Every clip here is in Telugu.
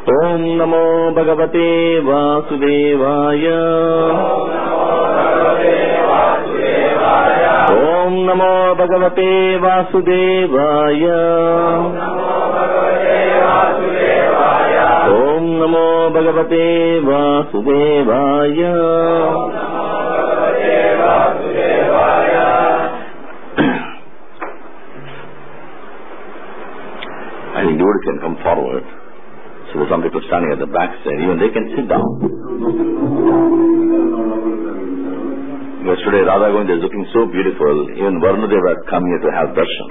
ॐ नमो भगवते वासुदेवाय ॐ नमो भगवते वासुदेवाय ॐ नमो भगवते वासुदेवाय I think devotees can come forward. So there's some people standing at the back side, even they can sit down. Because today Radha Govind is looking so beautiful, even Varunadeva had come here to have darshan.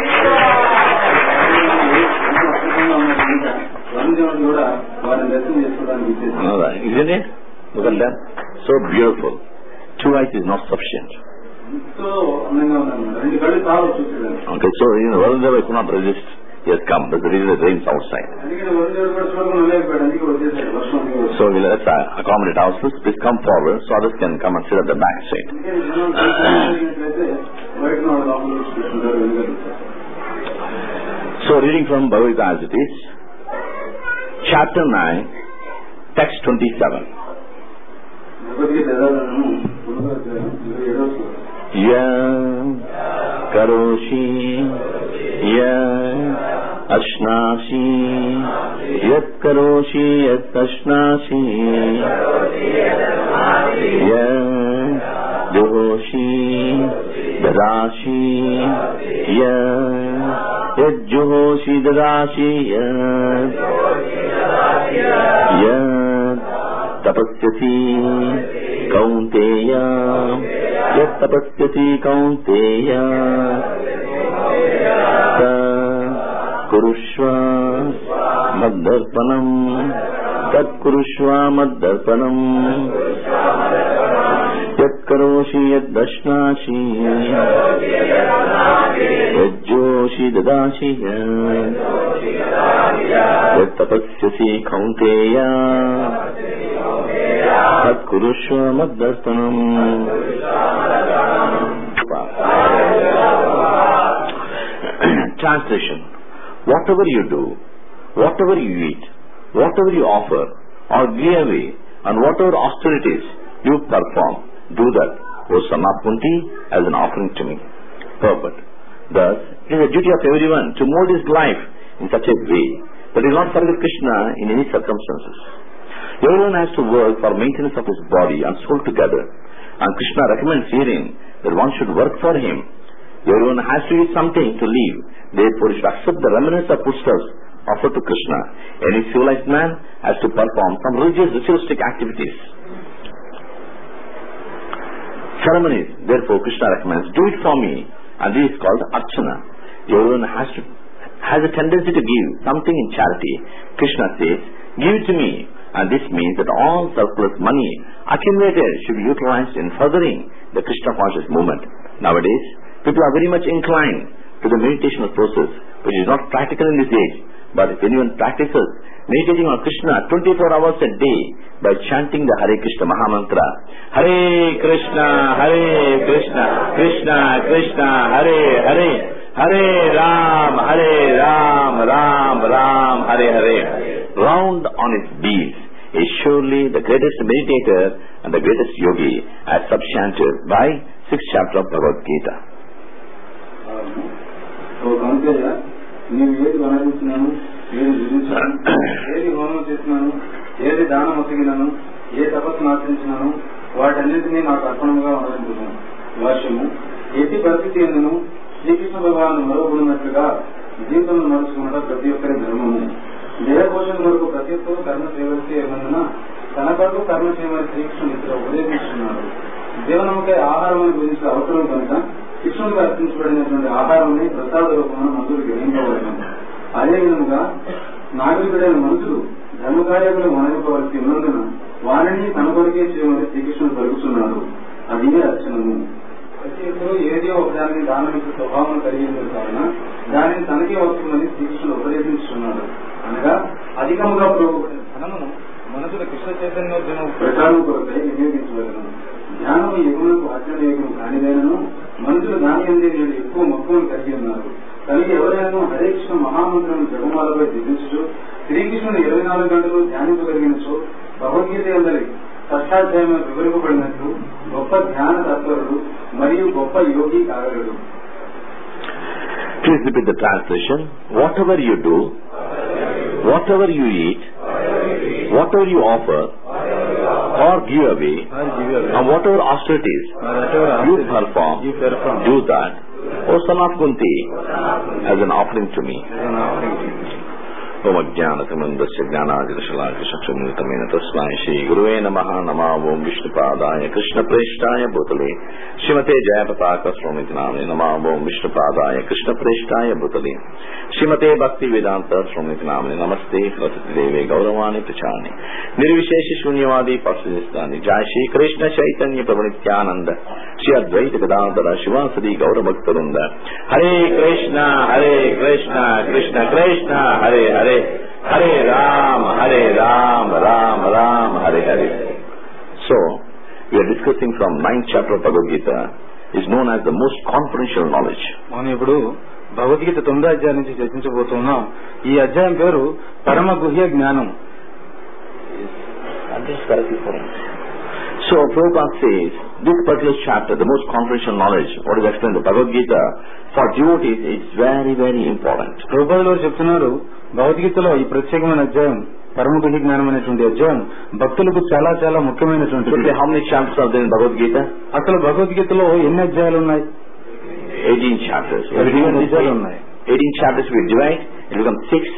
వరుణదేవుడు కూడా వారిని దర్శనం చేసుకోవడానికి ఇచ్చేసి You know that, Isn't it? Look at that. So beautiful. Two eyes is not sufficient. ఎంతో అందంగా ఉన్నాను రెండు కళ్ళు కావాలి చూసేదాన్ని Okay, so you know, Varunadeva could not resist. He has come. That's the reason it rains outside. అందుకని వరుణదేవుడు కూడా చూడకుండా ఉండలేకపోయాడు అందుకే వచ్చేసాడు వర్షం అందుకే వచ్చేసాడు. So we'll let's uh, accommodate ourselves. Please come forward so others can come and sit at the back side. అందుకే జనం చూసినట్లయితే బయట ఉన్న వాళ్ళు లోపల వచ్చి కూర్చుంటారు వెనుక So reading from Bhagavad Gita as it is, chapter 9, text 27. Bhagavad Gita యథార్థను పునరుద్ధరణ ఇరవై ఏడవ శ్లోకం. Ya karoshi ya ashnashi yat karoshi yat ashnashi ya juhoshi dadashi ya yat juhoshi dadashi yat यत् तपस्यसि कौन्तेय यत् तपस्यसि कौन्तेय स कुरुष्व मद्दर्पणम् तत्कुरुष्व मद्दर्पणम् यत्करोषि यद्दश्नासि यज्जोषि ददासि यत् यत्तपस्यसि कौन्तेय तत्कुरुष्व मद्दर्पणम् Translation Whatever you do, whatever you eat, whatever you offer or give away, and whatever austerities you perform, do that, O son of Kunti, as an offering to me. Purport. Thus, it is the duty of everyone to mold his life in such a way that he will not forget Krishna in any circumstances. Everyone has to work for maintenance of his body and soul together, and Krishna recommends herein that one should work for him. Everyone has to eat something to live, therefore he should accept the remnants of foodstuffs offered to Krishna. Any civilized man has to perform some religious ritualistic activities. Ceremonies, therefore Krishna recommends, do it for me, and this is called archana. Everyone has to has a tendency to give something in charity. Krishna says, give it to me. And this means that all surplus money accumulated should be utilized in furthering the Krishna conscious movement. Nowadays, people are very much inclined to the meditational process, which is not practical in this age. But if anyone practices meditating on Krishna 24 hours a day by chanting the Hare Krishna Mahamantra, Hare Krishna, Hare Krishna, Krishna Krishna, Hare Hare, Hare Ram, Hare Ram, Ram Ram, Hare Hare, round on his beads, is surely the greatest meditator and the greatest yogi as substantive by sixth chapter of Bhagavad Gita. ఓ కౌంతేయ నీవు ఏది వనరించినాను ఏది విధించాను ఏది హోమం చేసినాను ఏది దానం ఒసగినాను ఏ తపస్సును ఆచరించినాను వాటన్నింటినీ నాకు అర్పణముగా వనరించున్నాను భాష్యము ఎట్టి పరిస్థితి ఎందును శ్రీకృష్ణ భగవాను మరవబడినట్లుగా జీవితంలో నడుచుకున్నట ప్రతి ఒక్కరి ధర్మము దేహకోశం వరకు ప్రతి ఒక్కరూ కర్మ చేయవలసి ఏమన్నా తన కొరకు కర్మ చేయమని శ్రీకృష్ణుడు ఇద్దరు ఉపదేశిస్తున్నారు జీవనముకై ఆహారం గురించి అవసరం కనుక కృష్ణుడికి అర్పించబడినటువంటి ఆహారాన్ని ప్రసాద రూపంలో మందులు గ్రహించవలను అదే విధముగా నాగరికుడైన మనుషులు ధర్మకార్యములు వనరుకోవలసి ఉన్నందున వారిని తన కొరకే చేయమని శ్రీకృష్ణుడు పలుకుతున్నాడు అది అర్చనము ప్రతి ఒక్కరూ ఏదో ఒక దానిని దానమిచ్చే స్వభావం కలిగి ఉంది కావున దానిని తనకే వస్తుందని శ్రీకృష్ణుడు ఉపదేశించున్నాడు అనగా అధికముగా పురోగపడిన ధనమును మనసుల కృష్ణ చైతన్యోద్యమం ప్రచారం కొరకై వినియోగించవలను జ్ఞానము యుగములకు అజ్ఞాన యుగం కానిదైనను మనుషులు దాని అందే నేడు ఎక్కువ మక్కువను కలిగి ఉన్నారు కలిగి ఎవరైనా హరే కృష్ణ మహామంత్రం జగమాలపై దిగించు శ్రీకృష్ణుడు ఇరవై నాలుగు గంటలు ధ్యానించగలిగినచో భగవద్గీత ఎందరి షష్టాధ్యాయం వివరింపబడినట్లు గొప్ప ధ్యాన తత్వరుడు మరియు గొప్ప యోగి కాగలడు Please repeat the translation. Whatever you do, whatever you eat, whatever you offer, or give away, and whatever austerities you perform, do that, O son of Kunti, as an offering to me. ఓం అజ్ఞానతమందస్య జ్ఞానాదిశలాకృష్ణమైన తస్మై శ్రీ గురువే నమ నమా ఓం విష్ణుపాదాయ కృష్ణ ప్రేష్టాయ భూతలే శ్రీమతే జయపతాక స్వామితి నామే నమా ఓం విష్ణుపాదాయ కృష్ణ ప్రేష్టాయ భూతలే శ్రీమతే భక్తి వేదాంత స్వామితి నామే నమస్తే సరస్వతి దేవే గౌరవాణి ప్రచాని నిర్విశేష శూన్యవాది పరసిస్తాని జయ శ్రీ కృష్ణ చైతన్య ప్రభు నిత్యానంద శ్రీ అద్వైత గదాధర శివాసది గౌరభక్తరుంద హరే కృష్ణ హరే కృష్ణ కృష్ణ కృష్ణ హరే హరే హరే రామ హరే రామ రామ రామ హరే హరే so we are discussing from ninth chapter of Bhagavad Gita is known as the most confidential knowledge. మనం ఇప్పుడు భగవద్గీత తొమ్మిదో అధ్యాయం నుంచి చర్చించబోతున్నాం ఈ అధ్యాయం పేరు పరమ గుహ్య జ్ఞానం So Prabhupada says, this particular chapter, the most confidential knowledge, what is explained in the Bhagavad Gita, for devotees is very, very important. రూపాయలు చెప్తున్నారు భగవద్గీతలో ఈ ప్రత్యేకమైన అధ్యాయం పరమ గుహ్య జ్ఞానం అనేటువంటి అధ్యాయం భక్తులకు చాలా చాలా ముఖ్యమైనటువంటి So how many chapters are there in Bhagavad Gita? అసలు భగవద్గీతలో ఎన్ని అధ్యాయాలు ఉన్నాయి 18 chapters. If we పదిహేను divide అధ్యాయాలు ఉన్నాయి 18 chapters we divide, it becomes 6,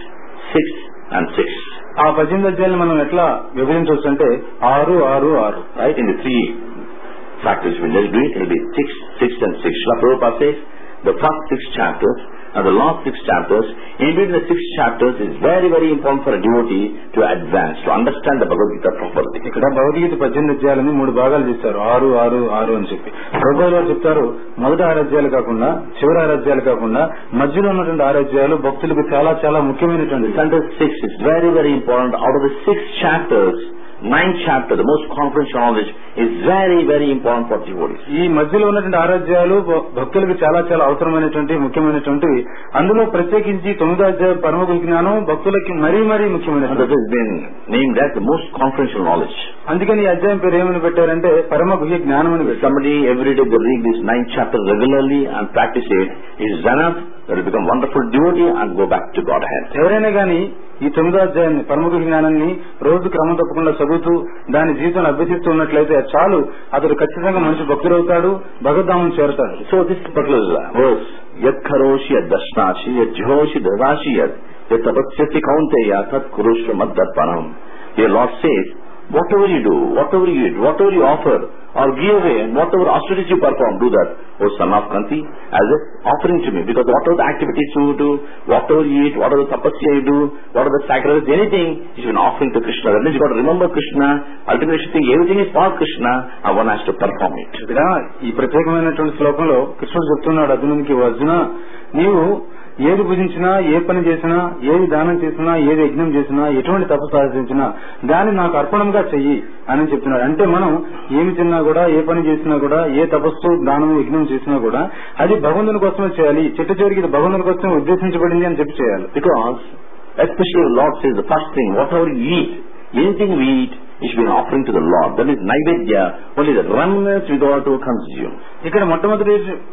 6 and 6. ఆ పద్దెనిమిది అధ్యాయాలు మనం ఎట్లా విభజించవచ్చు అంటే ఆరు ఆరు ఆరు Right? In the three factors we just do it, it will be 6, 6 and 6. Srila Prabhupada says, the first six chapters and the last six chapters, in between the six chapters is very, very important for a devotee to advance, to understand the Bhagavad Gita properly. ఇక్కడ భగవద్గీత పద్దెనిమిది అధ్యాయాలని మూడు భాగాలు చేస్తారు ఆరు ఆరు ఆరు అని చెప్పి ప్రభుత్వ గారు చెప్తారు మొదటి ఆరు అధ్యాయాలు కాకుండా చివరి ఆరు అధ్యాయాలు కాకుండా మధ్యలో ఉన్నటువంటి ఆరు అధ్యాయాలు భక్తులకు చాలా చాలా ముఖ్యమైనటువంటి Sentence 6 is very, very important. Out of the six chapters, ninth chapter, the most confidential knowledge, is very, very important for devotees. ఈ మధ్యలో ఉన్నటువంటి ఆరు అధ్యాయాలు భ- భక్తులకు చాలా చాలా అవసరమైనటువంటి ముఖ్యమైనటువంటివి అందులో ప్రత్యేకించి తొమ్మిదో అధ్యాయం పరమ జ్ఞానం భక్తులకి మరీ మరీ And ముఖ్యమైనటువంటి that has been named as the most confidential knowledge. అందుకని ఈ అధ్యాయం పేరు ఏమని పెట్టారంటే పరమ గుహ్య జ్ఞానం అని If పెట్టారు somebody every day they read this ninth chapter regularly and practice it, is enough, they will become wonderful devotee and go back to Godhead. ఎవరైనా గాని ఈ తొమ్మిదో అధ్యాయాన్ని పరమగుహ జ్ఞానాన్ని రోజు క్రమం తప్పకుండా చదువుతూ దాని జీవితంలో అభ్యసిస్తూ ఉన్నట్లయితే చాలు అతడు ఖచ్చితంగా మంచి భక్తుడవుతాడు భగవద్ధామం చేరుతాడు So this particular verse, yat karoshi yat dashnashi yat jihoshi dadashi yat yat tapasyasi kaunteya tat kurushva maddarpanam. Here Lord says, whatever you do, whatever you eat, whatever you offer or give away and whatever austerities you perform, do that, O son of Kanti, as an offering to me. Because whatever the activities you do, whatever you eat, whatever the tapasya you do, whatever the sacrifice, anything is an offering to Krishna. That means you got to remember Krishna, ultimately you think everything is for Krishna and one has to perform it. ఇక్కడ ఈ ప్రత్యేకమైనటువంటి శ్లోకంలో కృష్ణుడు చెప్తున్నాడు అర్జునునికి "ఓ అర్జున నీవు ఏది భుజించినా ఏ పని చేసినా ఏది దానం చేసినా ఏది యజ్ఞం చేసినా ఎటువంటి తపస్సు ఆచరించినా దాన్ని నాకు అర్పణంగా చెయ్యి అని చెప్తున్నాడు అంటే మనం ఏమి తిన్నా కూడా ఏ పని చేసినా కూడా ఏ తపస్సు దానం యజ్ఞం చేసినా కూడా అది భగవంతుని కోసమే చేయాలి చిట్ట చివరికి ఇది భగవంతుని కోసమే ఉద్దేశించబడింది అని చెప్పి చేయాలి Because, especially the Lord says the first thing, whatever you eat, anything we eat, it should be an offering to the Lord. That is Naivedya, only the remnants we got to consume. ఇక్కడ మొట్టమొదటి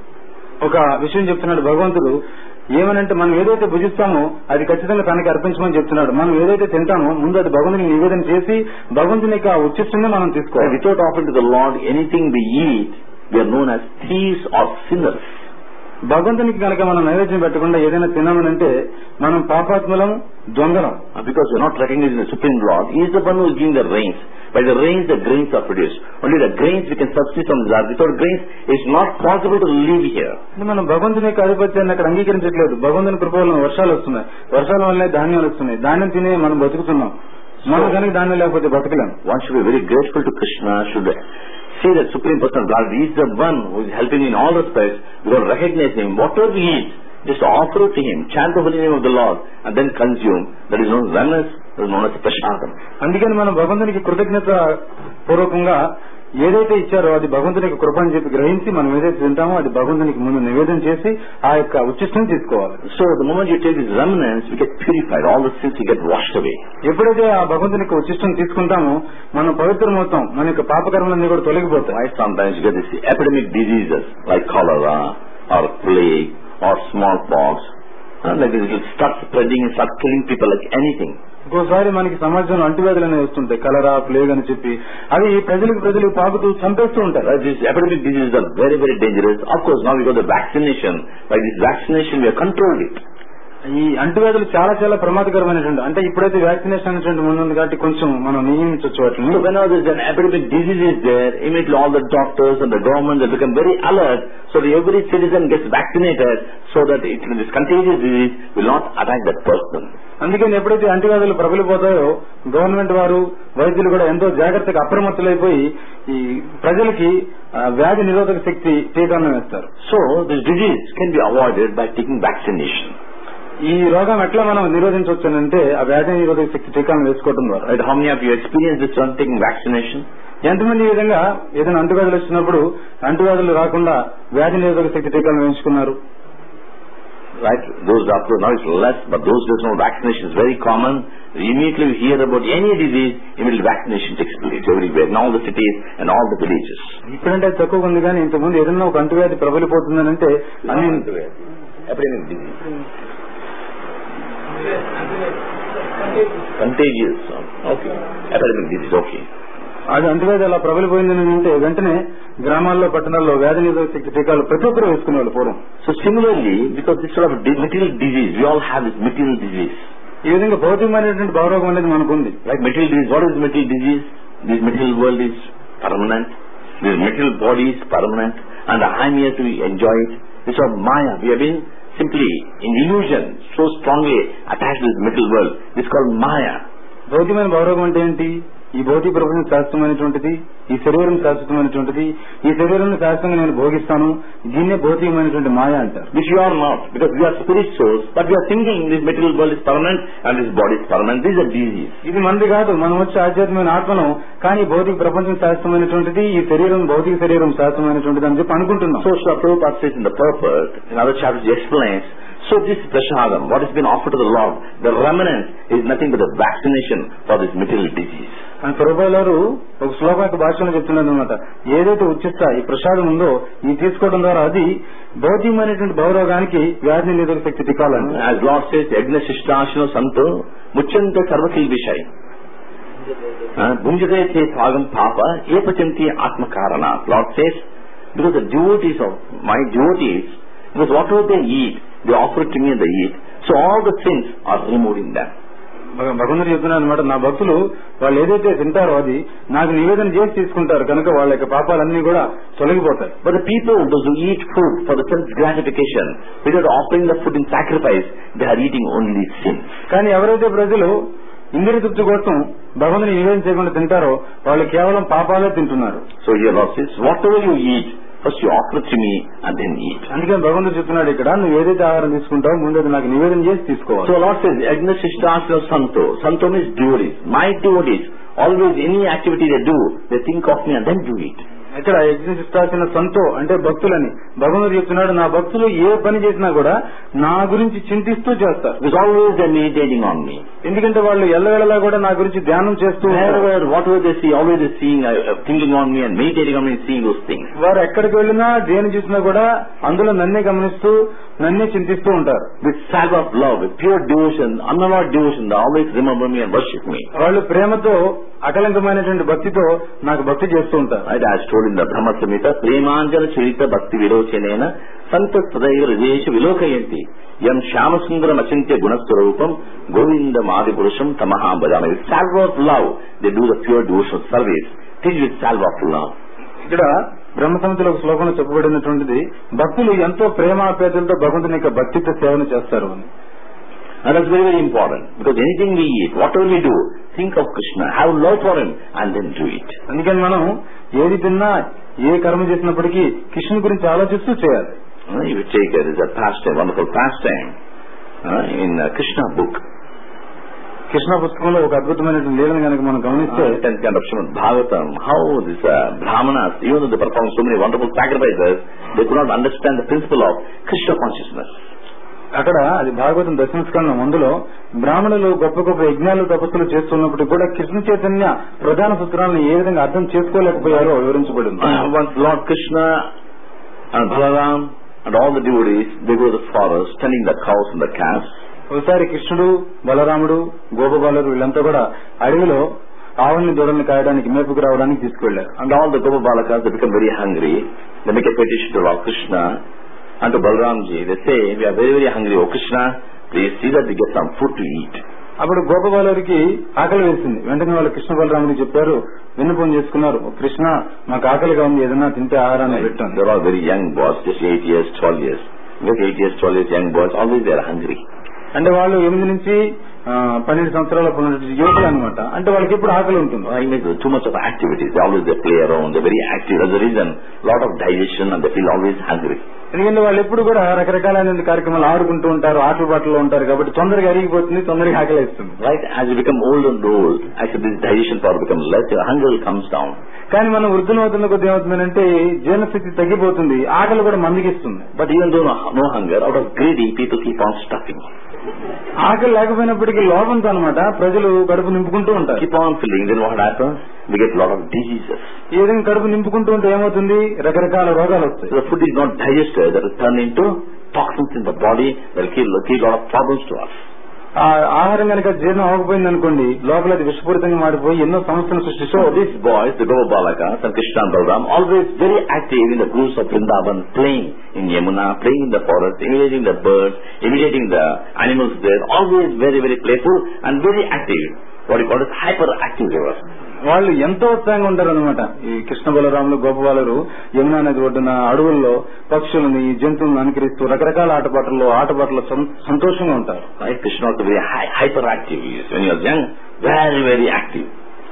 ఒక విషయం చెప్తున్నాడు భగవంతుడు ఏమనంటే మనం ఏదైతే భుజిస్తామో అది ఖచ్చితంగా తనకి అర్పించమని చెప్తున్నాడు మనం ఏదైతే తింటామో ముందు అది భగవంతునికి నివేదన చేసి భగవంతుని యొక్క ఉచ్చిష్టంగా మనం And తీసుకోవాలి without offering to the Lord anything we eat, we are known as thieves or sinners. భగవంతునికి కనుక మనం నైవేద్యం పెట్టకుండా ఏదైనా తిన్నామనంటే మనం పాపాత్మలం దొంగలం And Because we are not recognizing the Supreme Lord, He is the one who is giving the rains. By the rains, the grains are produced. Only the grains we can substitute from the earth. Without grains, it's not possible to live here. అంటే మనం భగవంతుని యొక్క ఆధిపత్యాన్ని అక్కడ అంగీకరించట్లేదు భగవంతుని కృప వలన వర్షాలు వస్తున్నాయి వర్షాల వల్లనే ధాన్యాలు వస్తున్నాయి ధాన్యం తినే మనం బతుకుతున్నాం మనం కనుక ధాన్యం లేకపోతే బతకలేం One should be very grateful to Krishna, should see that Supreme Person of God, He is the one who is helping in all respects. We got to recognize Him. Whatever we eat, just offer it to Him, chant the holy name of the Lord, and then consume. That is known as wellness, that is known as prashadam. అందుకని మనం భగవంతునికి కృతజ్ఞత పూర్వకంగా ఏదైతే ఇచ్చారో అది భగవంతునికి కృప అని చెప్పి గ్రహించి మనం ఏదైతే తింటామో అది భగవంతునికి ముందు నివేదన చేసి ఆ యొక్క ఉచ్చిష్టం తీసుకోవాలి So the moment you take these remnants, we get purified. All the sins will get washed away. ఎప్పుడైతే ఆ భగవంతునికి ఉచ్చిష్టం తీసుకుంటామో మనం పవిత్రమవుతాం మన యొక్క పాపకర్మలన్నీ కూడా తొలగిపోతాయి Right? Sometimes you get these epidemic diseases like cholera or plague or smallpox. And like it will start spreading and start killing people like anything. ఇంకోసారి మనకి సమాజంలో అంటువ్యాధులు అనేవి వస్తుంటాయి కలరా ప్లేగ్ అని చెప్పి అవి ప్రజలకు ప్రజలు పాకుతూ చంపేస్తూ ఉంటారు Right? These epidemic diseases are very, very dangerous. Of course, now we got the vaccination. By this vaccination, we have controlled it. ఈ అంటువ్యాధులు చాలా చాలా ప్రమాదకరమైనటువంటి అంటే ఇప్పుడైతే వ్యాక్సినేషన్ అనేటువంటి ముందు ఉంది కాబట్టి కొంచెం మనం నియమించవచ్చు వాటిని So whenever there's an epidemic disease is there, immediately all the doctors and the government they become very alert so that every citizen gets vaccinated so that it, this contagious disease will not attack that person. అందుకని ఎప్పుడైతే అంటువ్యాధులు ప్రబలిపోతాయో గవర్నమెంట్ వారు వైద్యులు కూడా ఎంతో జాగ్రత్తగా అప్రమత్తులైపోయి ఈ ప్రజలకి ఆ, వ్యాధి నిరోధక శక్తి టీకాలను వేస్తారు So this disease can be avoided by taking vaccination. ఈ రోగం ఎట్లా మనం నిరోధించవచ్చు అంటే ఆ వ్యాధి నిరోధక శక్తి టీకాలను వేసుకోవడం ద్వారా Right? How many of you experienced this one taking vaccination? ఎంతమంది ఈ విధంగా ఏదైనా అంటువ్యాధులు వచ్చినప్పుడు అంటువ్యాధులు రాకుండా వ్యాధి నిరోధక శక్తి టీకాలను వేయించుకున్నారు Right? Those doctors now it's less, but those days now vaccination is very common. Immediately we hear about any disease, immediately vaccination takes place everywhere in all the cities and all the villages. ఇప్పుడంటే అది తక్కువగా ఉంది కానీ ఇంతకుముందు ఏదైనా ఒక అంటువ్యాధి ప్రబలిపోతుందని అంటే అన్ని Epidemic disease. Contagious. Okay. Epidemic disease. Okay. అది అంటువ్యాధి అలా ప్రబలిపోయిందని అంటే వెంటనే గ్రామాల్లో పట్టణాల్లో వ్యాధి నిరోధక శక్తి టీకాలు ప్రతి ఒక్కరు వేసుకునేవాళ్ళు పూర్వం So similarly, because this sort of di- material disease, we all have this material disease. ఈ విధంగా భౌతికమైనటువంటి భావరోగం అనేది మనకుంది Like material disease, what is material disease? This material world is permanent. This material body is permanent. And I'm here to enjoy it. This is Maya. We have been simply in illusion, so strongly attached to this material world. This is called Maya. భౌతికమైన భావరోగం అంటే ఏంటి ఈ భౌతిక ప్రపంచం శాశ్వతమైనటువంటిది ఈ శరీరం శాశ్వతమైనటువంటిది ఈ శరీరం శాశ్వతంగా నేను భోగిస్తాను దీన్నే భౌతికమైనటువంటి మాయ అంటారు Which you are not, because we are spirit souls, but we are thinking this material world is permanent and this body is permanent. This is a disease. ఇది మనది కాదు మనం వచ్చే ఆధ్యాత్మికమైన ఆత్మను కానీ భౌతిక ప్రపంచం శాశ్వతమైనటువంటిది ఈ శరీరం భౌతిక శరీరం శాశ్వతమైనటువంటిది అని చెప్పి అనుకుంటున్నాం So Srila Prabhupada says in the purport, in other chapters he explains, so this prashadam, what has been offered to the Lord, the remnant is nothing but a vaccination for this material disease. అని ప్రభుత్వ గారు ఒక శ్లోకం యొక్క భాషలో చెప్తున్నారు అనమాట ఏదైతే ఉచిత ఈ ప్రసాదం ఉందో ఈ తీసుకోవడం ద్వారా అది భౌతికమైనటువంటి భౌరోగానికి వ్యాధి నిరోధక శక్తి టికాలని As Lord says, Yagna Shishtasino Santo Muchante Sarvakil Vishai. Bhunjate te Thagam Papa Epachanti Atma Karana. Lord says, because the devotees of my devotees, because whatever they eat, they offer it to me and they eat. So all the sins are removed in them. భగ- భగవంతుడు చెప్తున్నాడు అనమాట నా భక్తులు వాళ్ళు ఏదైతే తింటారో అది నాకు నివేదన చేసి తీసుకుంటారు కనుక వాళ్ళ యొక్క పాపాలన్నీ కూడా తొలగిపోతాయి But the people, those who eat food for the sense gratification, without offering the food in sacrifice, they are eating only sin. కానీ ఎవరైతే ప్రజలు ఇంద్రియ తృప్తి కోసం భగవంతుని నివేదన చేయకుండా తింటారో వాళ్ళు కేవలం పాపాలే తింటున్నారు So here Lord says, whatever you eat, first you offer it to me and then eat. అందుకని భగవంతుడు చెప్తున్నాడు ఇక్కడ నువ్వు ఏదైతే ఆహారం తీసుకుంటావో ముందు అది నాకు నివేదన చేసి తీసుకోవాలి So Lord says, Agna Shishtasana Santo. Santo means devotees. My devotees, always any activity they do, they think of me and then do it. ఇక్కడ యజ్ఞశిష్టాసిన సంతో అంటే భక్తులని భగవంతుడు చెప్తున్నాడు నా భక్తులు ఏ పని చేసినా కూడా నా గురించి చింతిస్తూ చేస్తారు Because always they're meditating on me. ఎందుకంటే వాళ్ళు ఎల్లవేళలా కూడా నా గురించి ధ్యానం చేస్తూ ఉంటారు. Wherever, whatever they see, always they're seeing, uh, uh, thinking on me and meditating on me and seeing those things. వారు ఎక్కడికి వెళ్ళినా దేని చూసినా కూడా అందులో నన్నే గమనిస్తూ నన్నే చింతిస్తూ ఉంటారు With salve of love, with pure devotion, unalloyed devotion, they always remember me and worship me. వాళ్ళు ప్రేమతో అకలంకమైనటువంటి భక్తితో నాకు భక్తి చేస్తూ ఉంటారు Right, as told in the Brahma Samhita, Premanjana Chirita Bhakti Virocenena Santa Tadaiva Hridesha Vilokayanti Yam Shyamasundram Achintya Gunaswarupam Govindam Adipurusham Tamaham Bhajama. With salve of love, they do the pure devotional service. Teach with salve of love. ఇక్కడ బ్రహ్మ సమితిలో ఒక శ్లోకంలో చెప్పబడినటువంటిది భక్తులు ఎంతో ప్రేమాపేదలతో భగవంతుని యొక్క భక్తితో సేవను చేస్తారు అని And that's very, very important. Because anything we eat, whatever we do, think of Krishna, have love for him, and then do it. అందుకని మనం ఏది తిన్నా ఏ కర్మ చేసినప్పటికీ కృష్ణుని గురించి ఆలోచిస్తూ చేయాలి Uh, you would take it as a pastime, wonderful pastime uh, in uh, Krishna book. Krishna పుస్తకంలో ఒక అద్భుతమైనటువంటి లీలను కనుక మనం గమనిస్తే tenth kind of Srimad Bhagavatam, how these uh, Brahmanas, even though they perform so many wonderful sacrifices, they could not understand the principle of Krishna consciousness. అక్కడ అది భాగవతం దశమ స్కందం అందులో బ్రాహ్మణులు గొప్ప గొప్ప యజ్ఞాలు తపస్సులు చేస్తున్నప్పటికీ కూడా కృష్ణ చైతన్య ప్రధాన సూత్రాలను ఏ విధంగా అర్థం చేసుకోలేకపోయారో వివరించబడింది Uh, once Lord Krishna and Balaram and all the devotees, they go to the forest, tending the cows and the calves. ఒకసారి కృష్ణుడు బలరాముడు గోపబాలుడు వీళ్ళంతా కూడా అడవిలో ఆవుల్ని దూడల్ని కాయడానికి మేపుకు రావడానికి తీసుకువెళ్లారు And all the Gopabalakas, they become very hungry. They make a petition to Lord Krishna and to Balramji. They say, we are very, very hungry. Oh Krishna, please see that we get some food to eat. అప్పుడు గోపబాలుడికి ఆకలి వేసింది వెంటనే వాళ్ళు కృష్ణ బలరాముడికి చెప్పారు విన్నపం చేసుకున్నారు "ఓ కృష్ణ మాకు ఆకలిగా ఉంది ఏదైనా తింటే ఆహారాన్ని పెట్టాను They're all very young boys, just 8 years, 12 years. Like 8 years, 12 years young boys, always they are hungry. అంటే వాళ్ళు ఎనిమిది నుంచి ఆ, పన్నెండు సంవత్సరాల ఉన్నటువంటి యువకులు అనమాట అంటే వాళ్ళకి ఎప్పుడు ఆకలి ఉంటుంది Why make too much of activities? They always they play around, they're very active. That's the reason, lot of digestion and they feel always hungry. ఎందుకంటే వాళ్ళు ఎప్పుడు కూడా రకరకాలైన కార్యక్రమాలు ఆడుకుంటూ ఉంటారు ఆటలు పాటలు ఉంటారు కాబట్టి తొందరగా అరిగిపోతుంది తొందరగా ఆకలి వేస్తుంది Right? As you become old and old, actually this digestion power becomes less, your hunger comes down. కానీ మనం వృద్ధులు అవుతున్న కొద్ది ఏమవుతుందంటే జీర్ణశక్తి తగ్గిపోతుంది ఆకలి కూడా మందికిస్తుంది But even though no, no hunger, out of greedy, people keep on stuffing. ఆకలి లేకపోయినప్పటికీ లోపంతో అనమాట ప్రజలు కడుపు నింపుకుంటూ ఉంటారు Keep on filling, then what happens? We get a lot of diseases. ఈ విధంగా కడుపు నింపుకుంటూ ఉంటే ఏమవుతుంది రకరకాల రోగాలు So వస్తాయి the food is not digested, that will turn into toxins in the body, that will kill, kill a lot of problems to us. ఆ ఆహారం కనుక జీర్ణం అవ్వకపోయింది అనుకోండి లోపల అది విషపూరితంగా మారిపోయి ఎన్నో సమస్యలు సృష్టిస్తూ So these boys, the Gopabalakas and Krishna and Balaram, always very active in the groves of Vrindavan, playing in Yamuna, playing in the forest, imitating the birds, imitating the animals there, always very, very playful and very active. What you call it, hyperactive they were. వాళ్ళు ఎంతో ఉత్సాహంగా ఉంటారు అనమాట ఈ కృష్ణ బలరాములు గోపబాలురు యమునా నది ఒడ్డున అడవుల్లో పక్షులని జంతువులను అనుకరిస్తూ రకరకాల ఆటపాటల్లో ఆటపాటల్లో సం- సంతోషంగా ఉంటారు Right? Krishna also very hy- hyperactive. He is. When he was young, very, very active.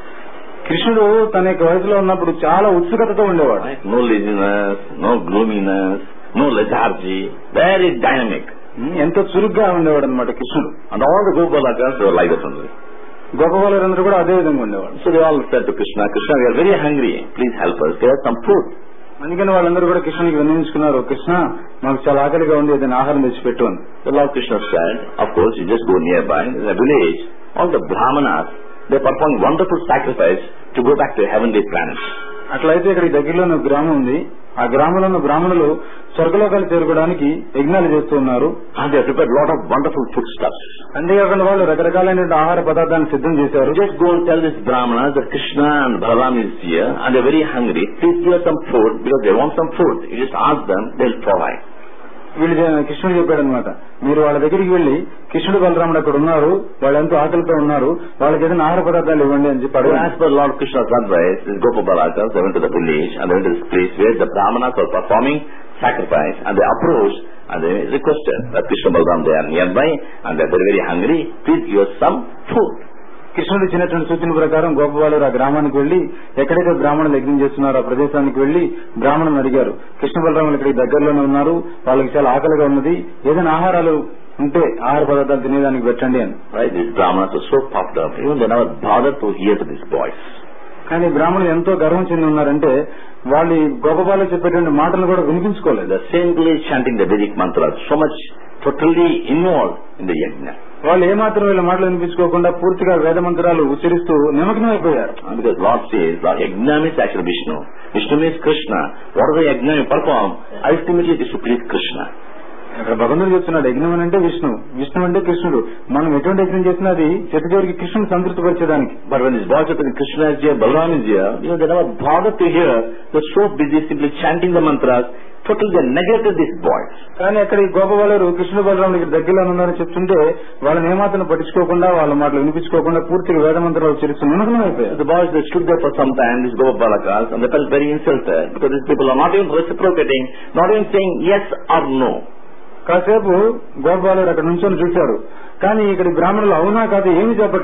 కృష్ణుడు తన యొక్క వయసులో ఉన్నప్పుడు చాలా ఉత్సుకతతో ఉండేవాడు Right? No laziness, no gloominess, no lethargy, very dynamic. ఎంతో చురుగ్గా ఉండేవాడు అనమాట కృష్ణుడు And all the Gopalakas were like that only. గోపబాలురందరూ కూడా అదే విధంగా ఉండేవాడు So they all said to Krishna, Krishna, we are very hungry. Please help us. Get us some food. అందుకని వాళ్ళందరూ కూడా కృష్ణునికి విన్నవించుకున్నారు కృష్ణ మాకు చాలా ఆకలిగా ఉంది ఏదైనా ఆహారం తెచ్చిపెట్టు అని The Lord Krishna said, of course, you just go nearby, in a village, all the brahmanas, they perform wonderful sacrifice to go back to heavenly planets. అట్లయితే ఇక్కడ ఈ దగ్గరలో ఒక గ్రామం ఉంది ఆ గ్రామంలో ఉన్న బ్రాహ్మణులు స్వర్గలోకాలు చేరుకోవడానికి యజ్ఞాలు చేస్తూ ఉన్నారు And they have prepared a lot of wonderful foodstuffs. అంతేకాకుండా వాళ్ళు రకరకాలైన ఆహార పదార్థాలను సిద్ధం చేశారు You just go and tell these brahmanas that Krishna and Balaram is here and they're very hungry. Please give us some food because they want some food. You just ask them, they'll provide. వీళ్ళు చే- కృష్ణుడు చెప్పాడు అనమాట మీరు వాళ్ళ దగ్గరికి వెళ్లి కృష్ణుడు బలరాముడు అక్కడ ఉన్నారు వాళ్ళు ఎంతో ఆకలితో ఉన్నారు వాళ్ళకి ఏదైనా ఆహార పదార్థాలు ఇవ్వండి అని చెప్పి So అడగారు. as per Lord Krishna's advice, these Gopabalakas, they went to the village and they went to this place where the brahmanas were performing sacrifice and they approached and they requested that Krishna Balaram they are nearby and they're very, very hungry. Please give us some food. కృష్ణుడు ఇచ్చినటువంటి సూచన ప్రకారం గోపబాలు ఆ గ్రామానికి వెళ్లి ఎక్కడైతే బ్రాహ్మణులు యజ్ఞం చేస్తున్నారో ఆ ప్రదేశానికి వెళ్లి బ్రాహ్మణుని అడిగారు కృష్ణ బలరాములు ఇక్కడ దగ్గరలోనే ఉన్నారు వాళ్ళకి చాలా ఆకలిగా ఉన్నది ఏదైనా ఆహారాలు ఉంటే ఆహార పదార్థాలు తినేదానికి పెట్టండి అని Right? These brahmanas were so puffed up. Even they never bothered to hear to these boys. కానీ బ్రాహ్మణులు ఎంతో గర్వం చెంది ఉన్నారంటే వాళ్ళు ఈ గోపబాలు చెప్పేటువంటి మాటలు కూడా వినిపించుకోలేదు The singly chanting the Vedic mantras, so much totally involved in the yajna. వాళ్ళు ఏమాత్రం వీళ్ళ మాటలు వినిపించుకోకుండా పూర్తిగా వేద మంత్రాలు ఉచ్చరిస్తూ నిమగ్నం అయిపోయారు And because Lord says, Lord, yajna means actually Vishnu. Vishnu means Krishna. What is the yajna you perform? Ultimately it is to please Krishna. అక్కడ భగవంతుడు చెప్తున్నాడు యజ్ఞం అని అంటే విష్ణు విష్ణు అంటే కృష్ణుడు మనం ఎటువంటి యజ్ఞం చేసినా అది చెట్టు చివరికి కృష్ణుని సంతృప్తిపరిచేదానికి But when these boys are thinking Krishna is here, Balaram is here, you know, they never bothered to hear. They're so busy simply chanting the mantras. Totally they neglected these boys. కానీ అక్కడ ఈ గోపబాలరు కృష్ణుడు బలరాముడు ఇక్కడ దగ్గరలో ఉన్నారని చెప్తుంటే వాళ్ళని ఏమాత్రం పట్టించుకోకుండా వాళ్ళ మాటలు వినిపించుకోకుండా పూర్తిగా వేద మంత్రాలు చెరుస్తూ నిమగ్నం అయిపోయారు The boys, they stood there for some time, these Gopalakas, and they felt very insulted because these people are not even reciprocating, not even saying yes or no. కాసేపు గోపాలు అక్కడ నుంచొని చూశారు కానీ ఇక్కడ బ్రాహ్మణులు అవునా కాదు ఏమీ చెప్పట్లేదు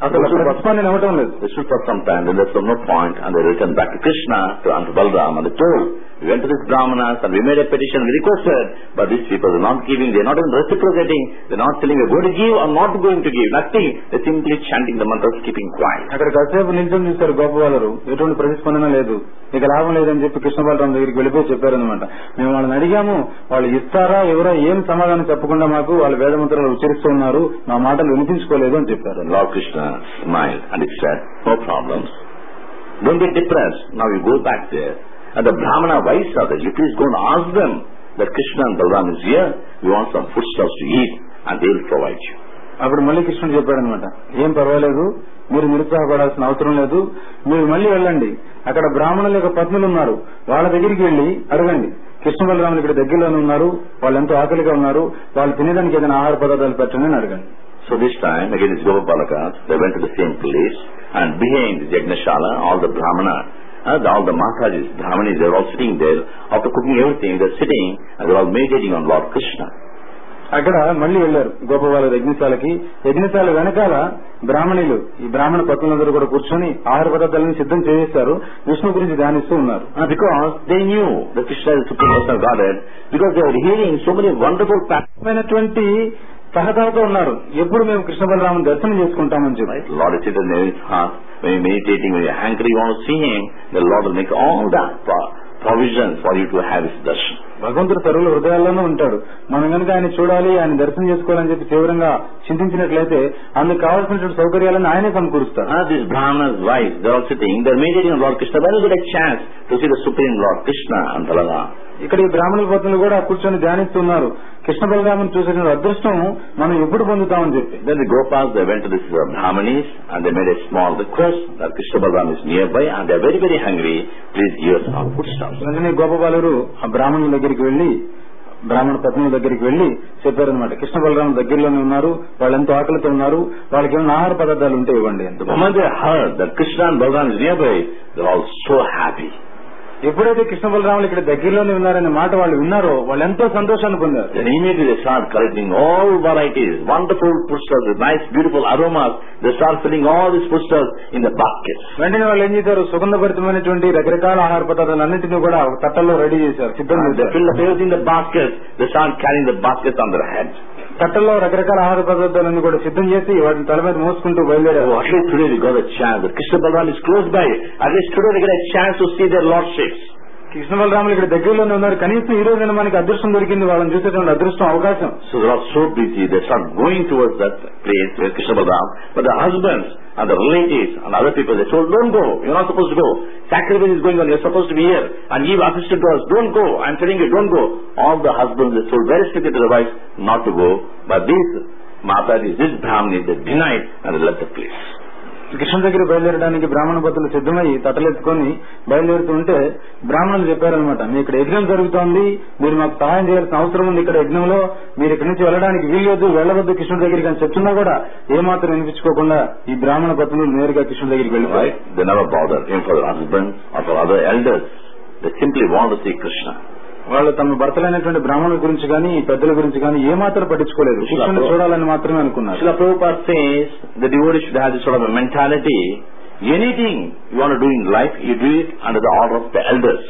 అసలు ప్రతిస్పందన ఇవ్వటం లేదు They stood for some time, then there was no point, and they returned back to Krishna, to unto Balram, and they told, we went to these brahmanas, and we made a petition, we requested, but these people are not giving, they're not even reciprocating, they're not telling we're going to give or not going to give, nothing. They're simply chanting the mantras, keeping quiet. అక్కడ కాసేపు నిల్చొని చూస్తారు గొప్ప వాళ్ళు ఎటువంటి ప్రతిస్పందన లేదు ఇక లాభం లేదని చెప్పి కృష్ణ బలరాం దగ్గరికి వెళ్ళిపోయి చెప్పారనమాట మేము వాళ్ళని అడిగాము వాళ్ళు ఇస్తారా ఎవరో ఏం సమాధానం చెప్పకుండా మాకు వాళ్ళు వేదమంత్రాలు ఉచ్చరిస్తూ ఉన్నారు మా మాటలు వినిపించుకోలేదు అని చెప్పారు Then Lord Krishna smiled and he said, no problems. Don't get depressed. Now you go back there. And the Brahmana Vaisya, you please go and ask them that Krishna and Balaram is here. We want some foodstuffs to eat and they will provide you. అప్పుడు మళ్ళీ కృష్ణుడు చెప్పాడనమాట ఏం పర్వాలేదు మీరు నిరుత్సాహపడాల్సిన అవసరం లేదు మీరు మళ్ళీ వెళ్ళండి అక్కడ బ్రాహ్మణుల యొక్క పత్నులు ఉన్నారు వాళ్ళ దగ్గరికి వెళ్ళి అడగండి కృష్ణ బలరాములు ఇక్కడ దగ్గరలోనే ఉన్నారు వాళ్ళు ఎంతో ఆకలిగా ఉన్నారు వాళ్ళు తినేదానికి ఏదైనా ఆహార పదార్థాలు పెట్టండి అని అడగండి So this time, again, these Gopalakas, they went to the same place, and behind the Yajnashala, all the Brahmana, uh, the, all the Matajis, Brahmanis, they were all sitting there. After cooking everything, they're sitting, and they're all meditating on Lord Krishna. అక్కడ మళ్ళీ వెళ్లారు గోప వాళ్ళ యజ్ఞశాలకి యజ్ఞశాల వెనకాల బ్రాహ్మణులు ఈ బ్రాహ్మణ పత్నులందరూ కూడా కూర్చొని ఆహార పదార్థాలను సిద్ధం చేసేశారు విష్ణు గురించి ధ్యానిస్తూ ఉన్నారు Uh, because they knew that Krishna is the Supreme Personal Godhead, because they were hearing so many wonderful pa- అయినటువంటి సహదాతో ఉన్నారు ఎప్పుడు మేము కృష్ణ బలరాముని దర్శనం చేసుకుంటామని చెప్పి The Lord is sitting there in his heart. When you're meditating, when you're hungry, you want to see Him, the Lord will make all that pro- provisions for you to have His darshan. భగవంతుడు సర్వుల హృదయాల్లోనే ఉంటాడు మనం కనుక ఆయన చూడాలి ఆయన దర్శనం చేసుకోవాలని చెప్పి తీవ్రంగా చింతించినట్లయితే అందుకు కావాల్సినటువంటి సౌకర్యాలను ఆయనే సమకూరుస్తారు Ah, these Brahmanas' wives, they're all sitting, they're meditating on Lord Krishna. When will get a chance to see the Supreme Lord Krishna and Balaram? ఇక్కడ ఈ బ్రాహ్మణుల పత్నులు కూడా కూర్చొని ధ్యానిస్తున్నారు కృష్ణ బలరాముని చూసేటువంటి అదృష్టం మనం ఎప్పుడు పొందుతామని చెప్పి Then the Gopas, they went to this uh, Brahmanis and they made a small request that Krishna Balaram is nearby and they're very, very hungry. Please give us our foodstuffs. వెంటనే గోపబాలురు ఆ బ్రాహ్మణుల దగ్గరికి వెళ్లి బ్రాహ్మణ పత్నుల దగ్గరికి వెళ్లి చెప్పారనమాట కృష్ణ బలరాముల దగ్గరలోనే ఉన్నారు వాళ్ళు ఎంతో ఆకలితో ఉన్నారు వాళ్ళకి ఏమైనా ఆహార పదార్థాలు ఉంటే ఇవ్వండి అని The moment they heard that Krishna and Balaram is nearby, they're all so happy. ఎప్పుడైతే కృష్ణ బలరాములు ఇక్కడ దగ్గరలోనే ఉన్నారనే మాట వాళ్ళు విన్నారో వాళ్ళు ఎంతో సంతోషాన్ని పొందారు Then immediately they start collecting all varieties, wonderful foodstuffs with nice, beautiful aromas. They start filling all these foodstuffs in the baskets. వెంటనే వాళ్ళు ఏం చేశారు సుగంధభరితమైనటువంటి రకరకాల ఆహార పదార్థాలన్నింటినీ కూడా ఒక తట్టల్లో రెడీ చేశారు సిద్ధం And they చేశారు fill up everything in the baskets. They start carrying the baskets on their heads. తట్టల్లో రకరకాల ఆహార పదార్థాలన్నీ కూడా సిద్ధం చేసి వాటిని తల మీద మోసుకుంటూ బయలుదేరారు Oh, at least today we got a chance. That Krishna Balaram is close by. At least today we get a chance to see their lordships. Krishna బలరాములు ఇక్కడ దగ్గరలోనే ఉన్నారు కనీసం ఈ రోజున మనకి అదృష్టం దొరికింది వాళ్ళని చూసేటువంటి అదృష్టం అవకాశం So they're all so busy. They start going towards that place where Krishna Balaram. But the husbands and the relatives and other people, they told, don't go. You're not supposed to go. Sacrifice is going on. You're supposed to be here and give assistance to us. Don't go. I'm telling you, don't go. All the husbands, they told very strictly to the wives not to go. But these Mataji, this Brahmani, they denied and they left the place. Krishna దగ్గర బయలుదేరడానికి బ్రాహ్మణ భక్తులు సిద్ధమై తటలెత్తుకొని బయలుదేరుతుంటే బ్రాహ్మణులు చెప్పారనమాట మీ ఇక్కడ యజ్ఞం జరుగుతోంది మీరు మాకు సహాయం చేయాల్సిన అవసరం ఉంది ఇక్కడ యజ్ఞంలో మీరు ఇక్కడి నుంచి వెళ్ళడానికి వీల్లేదు వెళ్ళవద్దు కృష్ణుడి దగ్గరికి అని చెప్తున్నా కూడా ఏమాత్రం వినిపించుకోకుండా ఈ బ్రాహ్మణ భక్తులు నేరుగా కృష్ణుడి దగ్గరికి వెళ్ళిపోయి Right? They never bother. Even for their husbands or for other elders. They simply want to see Krishna. వాళ్ళు తమ భర్తలైనటువంటి బ్రాహ్మణుల గురించి కానీ ఈ పెద్దల గురించి కానీ ఏమాత్రం పట్టించుకోలేదు కృష్ణుని చూడాలని మాత్రమే అనుకున్నారు Srila Prabhupada says the devotee should have this sort of a mentality. Anything you want to do in life, you do it under the order of the elders.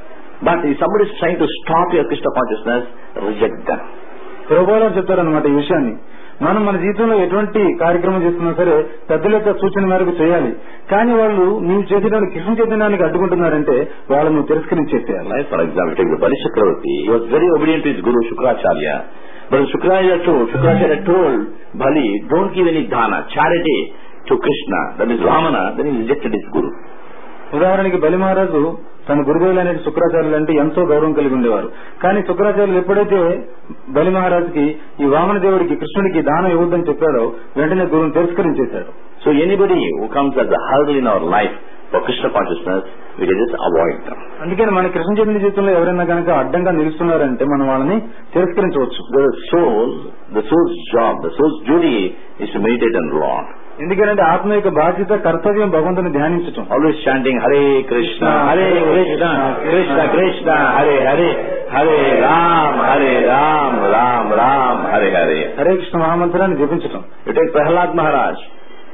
But if somebody is trying to stop your Krishna consciousness, reject them. ప్రభుత్వాలు చెప్తారనమాట ఈ విషయాన్ని మనం మన జీవితంలో ఎటువంటి కార్యక్రమం చేస్తున్నా సరే పెద్దల యొక్క సూచన మేరకు చేయాలి కానీ వాళ్ళు నీవు చేసేదానికి కృష్ణ చైతన్యానికి అడ్డుకుంటున్నారంటే వాళ్ళను నువ్వు తిరస్కరించేసేయాలి Right? For example, take the Bali Chakravarti. He was very obedient to his guru Shukracharya. But Shukracharya told, Shukracharya told Bali, don't give any dana, charity to Krishna, that is Ramana, then he rejected his guru. ఉదాహరణకి బలి మహారాజు తన గురుదేవులు అనేది శుక్రాచార్యులు అంటే ఎంతో గౌరవం కలిగి ఉండేవారు కానీ శుక్రాచార్యులు ఎప్పుడైతే బలి మహారాజుకి ఈ వామన దేవుడికి కృష్ణుడికి దానం ఇవ్వద్దని చెప్పాడో వెంటనే గురువుని తిరస్కరించేశాడు So anybody who comes as a hurdle in our life for Krishna consciousness, we can just avoid them. అందుకని మన కృష్ణ చైతన్య జీవితంలో ఎవరైనా కనుక అడ్డంగా నిలుస్తున్నారంటే మనం వాళ్ళని తిరస్కరించవచ్చు The soul, the soul's job, the soul's duty is to meditate on Lord. ఎందుకంటే ఆత్మ యొక్క బాధ్యత కర్తవ్యం భగవంతుని ధ్యానించటం Always chanting Hare Krishna, Hare Krishna, Krishna Krishna, Hare Hare, Hare Ram, Hare Ram, Ram Ram, Hare Hare. Hare Krishna మహామంత్రాన్ని జపించటం You take Prahlad Maharaj.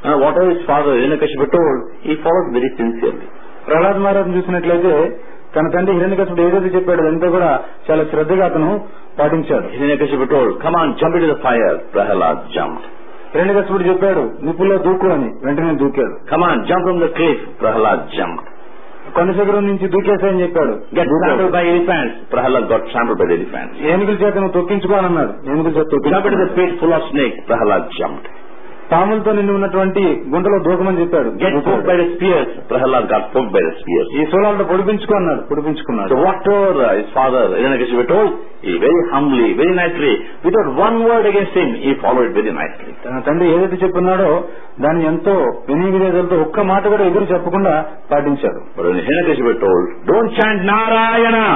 Uh, whatever his father Hiranyakashipu told, he followed very sincerely. Prahlad Maharaj చూసినట్లయితే తన తండ్రి హిరణ్యకశిపుడు ఏదైతే చెప్పాడో అదంతా కూడా చాలా శ్రద్ధగా అతను పాటించాడు Hiranyakashipu told, come on, jump into the fire. Prahalad jumped. హిరణ్యకశిపుడు చెప్పాడు నిప్పుల్లో దూకు అని వెంటనే దూకాడు Come on, jump from the cliff. Prahalad jumped. కొండ శిఖరం నుంచి దూకేసాయని చెప్పాడు Get దూకాడు. trampled by elephants. Prahalad got trampled by the elephants. ఏనుగుల చేత నువ్వు తొక్కించుకోనన్నాడు ఏనుగుల చేత Jump into the తొక్కించుకో pit full of snakes. Prahalad jumped. పాములతో నిండి ఉన్నటువంటి గుంటలో దూకమని చెప్పాడు Get poked by the spears. Prahalad got poked by the spears. ఈ శూలాలతో పొడిపించుకో అన్నాడు పొడిపించుకున్నాడు So whatever uh, his father Hiranyakashipu told, he very humbly, very nicely, without one word against him, he followed very nicely. తన తండ్రి ఏదైతే చెప్పున్నాడో దాన్ని ఎంతో వినయ విధేయతలతో ఒక్క మాట కూడా ఎదురు చెప్పకుండా పాటించాడు But when Hiranyakashipu told, don't chant Narayana,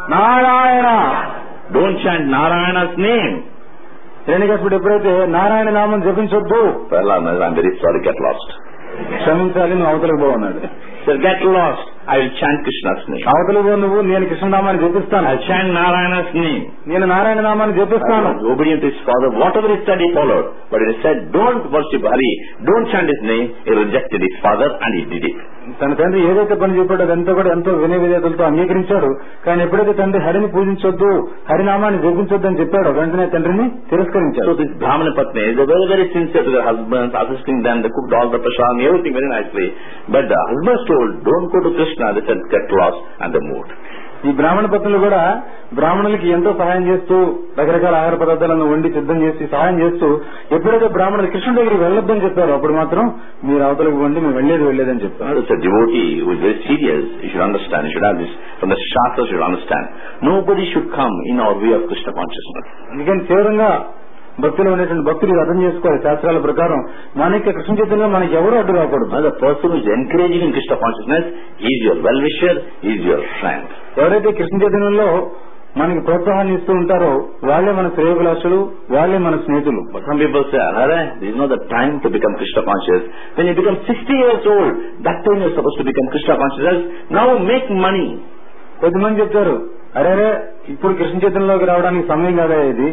Narayana don't chant Narayana's name. శ్రేణికసుడు ఎప్పుడైతే నారాయణ నామం జపించొద్దు Prahalad said, I'm very sorry, get lost. క్షమించాలి నువ్వు అవతలకు పోన్నాడు He said, get lost, I will chant Krishna's name. అవతలకు పో నువ్వు నేను కృష్ణనామాన్ని జపిస్తాను I'll chant Narayana's name. నేను నారాయణ నామాన్ని జపిస్తాను Prahalad was obedient to his father, whatever he said, he followed. But he said, don't worship Hari, don't chant his name, he rejected his father and he did it. తన తండ్రి ఏదైతే పని చెప్పాడో అదంతా కూడా ఎంతో వినయ విధేయతలతో అంగీకరించాడు కానీ ఎప్పుడైతే తండ్రి హరిని పూజించొద్దు హరినామాన్ని జపించొద్దు అని చెప్పాడో వెంటనే తండ్రిని So తిరస్కరించాడు this Brahmana Patni is very, very sincere to their husbands, assisting them, they cooked all the prasad, everything very nicely. But the husbands told, don't go to Krishna, they said, get lost, and they moved. ఈ బ్రాహ్మణ పత్నులు కూడా బ్రాహ్మణులకి ఎంతో సహాయం చేస్తూ రకరకాల ఆహార పదార్థాలను వండి సిద్ధం చేసి సహాయం చేస్తూ ఎప్పుడైతే బ్రాహ్మణులు కృష్ణుడి దగ్గరికి వెళ్ళొద్దని చెప్పారో అప్పుడు మాత్రం మీరు అవతలకు వండి మేము వెళ్ళేది వెళ్ళేదని చెప్పారు It's a devotee who is very serious. You should understand. You should have this. From the Shastras, you should understand. Nobody should come in our way of Krishna consciousness. అందుకని తీవ్రంగా భక్తులు అనేటువంటి భక్తులు ఇది అర్థం చేసుకోవాలి శాస్త్రాల ప్రకారం మన యొక్క కృష్ణ చైతన్యం మనకి ఎవరు అడ్డు రాకూడదు Now, the person who is encouraging in Krishna consciousness, he is your well-wisher, he is your friend. ఎవరైతే కృష్ణ చైతన్యంలో మనకి ప్రోత్సాహాన్ని ఇస్తూ ఉంటారో వాళ్ళే మన శ్రేయభిలాషులు వాళ్ళే మన స్నేహితులు But some people say, Anare, this is not the time to become Krishna conscious. When you become 60 years old, that time you're supposed to become Krishna conscious. Now make money. కొద్దిమంది చెప్తారు అరే అరే ఇప్పుడు కృష్ణ చైతన్యంలోకి రావడానికి సమయం కాదా ఇది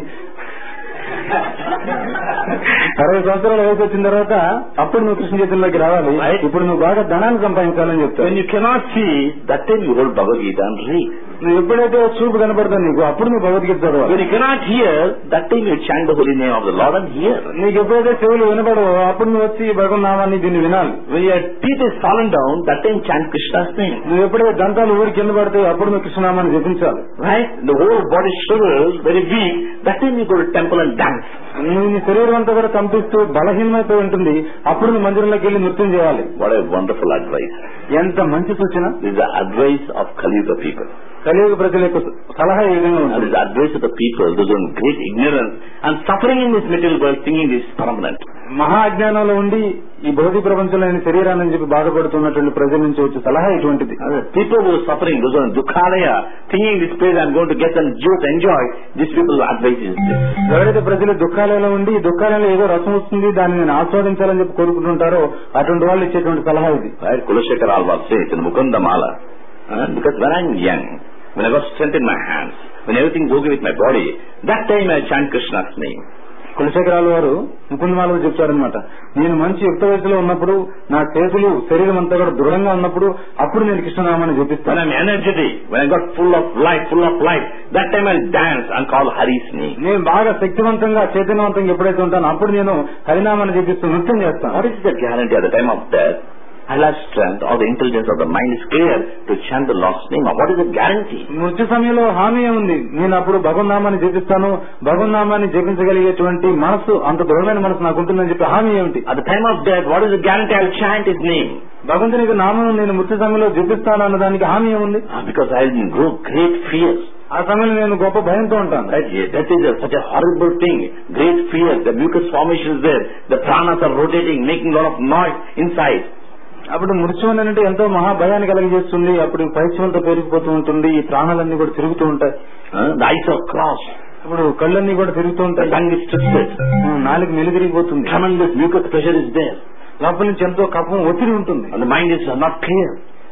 అరవై సంవత్సరాల వయసు వచ్చిన తర్వాత అప్పుడు నువ్వు కృష్ణ చైతన్యంలోకి రావాలి ఇప్పుడు నువ్వు బాగా ధనాన్ని సంపాదించాలని చెప్తావు When you cannot see, that time you hold Bhagavad Gita and read. నువ్వు ఎప్పుడైతే చూపు కనపడుతుంది నీకు అప్పుడు నువ్వు భగవద్గీత చదవాలి When you cannot hear, that time you chant the holy name of the Lord and hear. నీకు ఎప్పుడైతే చెవులు వినపడవో అప్పుడు నువ్వు వచ్చి భగవన్నామాన్ని దీన్ని వినాలి When your teeth is fallen down, that time chant Krishna's name. నువ్వు ఎప్పుడైతే దంతాలు ఊరి కింద పడతాయి అప్పుడు నువ్వు కృష్ణనామాన్ని జపించాలి Right? The whole body shivers, very weak. That time you go to temple and dance. నువ్వు నీ శరీరం అంతా కూడా కంపిస్తూ బలహీనమైపోయి ఉంటుంది అప్పుడు నువ్వు మందిరంలోకి వెళ్ళి నృత్యం చేయాలి What a wonderful advice. ఎంత మంచి సూచన This is the advice of Kali Yuga people. కలియుగ ప్రజల యొక్క సలహా ఈ విధంగా And ఉంటుంది this advice of the people, those who are in great ignorance and suffering in this material world, thinking this is permanent. మహా అజ్ఞానంలో ఉండి ఈ భౌతిక ప్రపంచంలో ఆయన శరీరాన్ని చెప్పి బాధపడుతున్నటువంటి ప్రజల నుంచి వచ్చే సలహా ఇటువంటిది And the people who are suffering, those who are in Dukhalaya, thinking this place I'm going to get some juice, enjoy, these people's advice is this. ఎవరైతే ప్రజలు దుఃఖాలలో ఉండి ఈ దుఃఖాలలో ఏదో రసం వస్తుంది దాన్ని నేను ఆస్వాదించాలని చెప్పి కోరుకుంటుంటారో అటువంటి వాళ్ళు ఇచ్చేటువంటి సలహా ఇది Right? Kulashekar Alvar says in Mukunda Mala, uh, because when I'm young, when I got strength in my hands, when everything is okay with my body, that time I chant Krishna's name. కులశేఖరాలు వారు ముకుందమాలకు చెప్తారనమాట నేను మంచి యుక్త వయసులో ఉన్నప్పుడు నా చేతులు శరీరం అంతా కూడా దృఢంగా ఉన్నప్పుడు అప్పుడు నేను కృష్ణనామాన్ని When జపిస్తాను I'm energetic, when I got full of life, full of life, that time I'll dance and call Hari's name. నేను బాగా శక్తివంతంగా చైతన్యవంతంగా ఎప్పుడైతే ఉంటానో అప్పుడు నేను హరినామాన్ని జపిస్తూ నృత్యం చేస్తాను What is the guarantee at the time of death? I'll have strength or the intelligence of the mind is clear to chant the Lord's name. What is the guarantee? మృత్యు సమయంలో హామీ ఉంది నేను అప్పుడు భగవన్నామాన్ని జపిస్తాను భగవన్నామాన్ని జపించగలిగేటువంటి మనసు అంత దృఢమైన మనసు నాకు ఉంటుందని చెప్పి హామీ ఏమిటి At the time of death, what is the guarantee I'll chant His name? భగవంతుని యొక్క నామం నేను మృత్యు సమయంలో జపిస్తాను అన్న దానికి హామీ ఉంది Ah, Because I'll grow great fears. ఆ సమయంలో నేను గొప్ప భయంతో ఉంటాను Right? Yeah, That is a, such a horrible thing. Great fear. The mucus formation is there. The pranas are rotating, making a lot of noise inside. అప్పుడు మృత్యు అంటే ఎంతో మహా భయాన్ని కలిగజేస్తుంది అప్పుడు పైత్యంతో పెరిగిపోతూ ఉంటుంది ఈ ప్రాణాలన్నీ కూడా తిరుగుతూ ఉంటాయి Uh, the eyes are crossed. అప్పుడు కళ్ళన్నీ కూడా తిరుగుతూ The ఉంటాయి tongue is twisted. నాలుగు మెలిదిరిగిపోతుంది Tremendous mucus pressure is there. లోపల నుంచి ఎంతో కఫం ఒత్తిడి ఉంటుంది And the mind is not clear.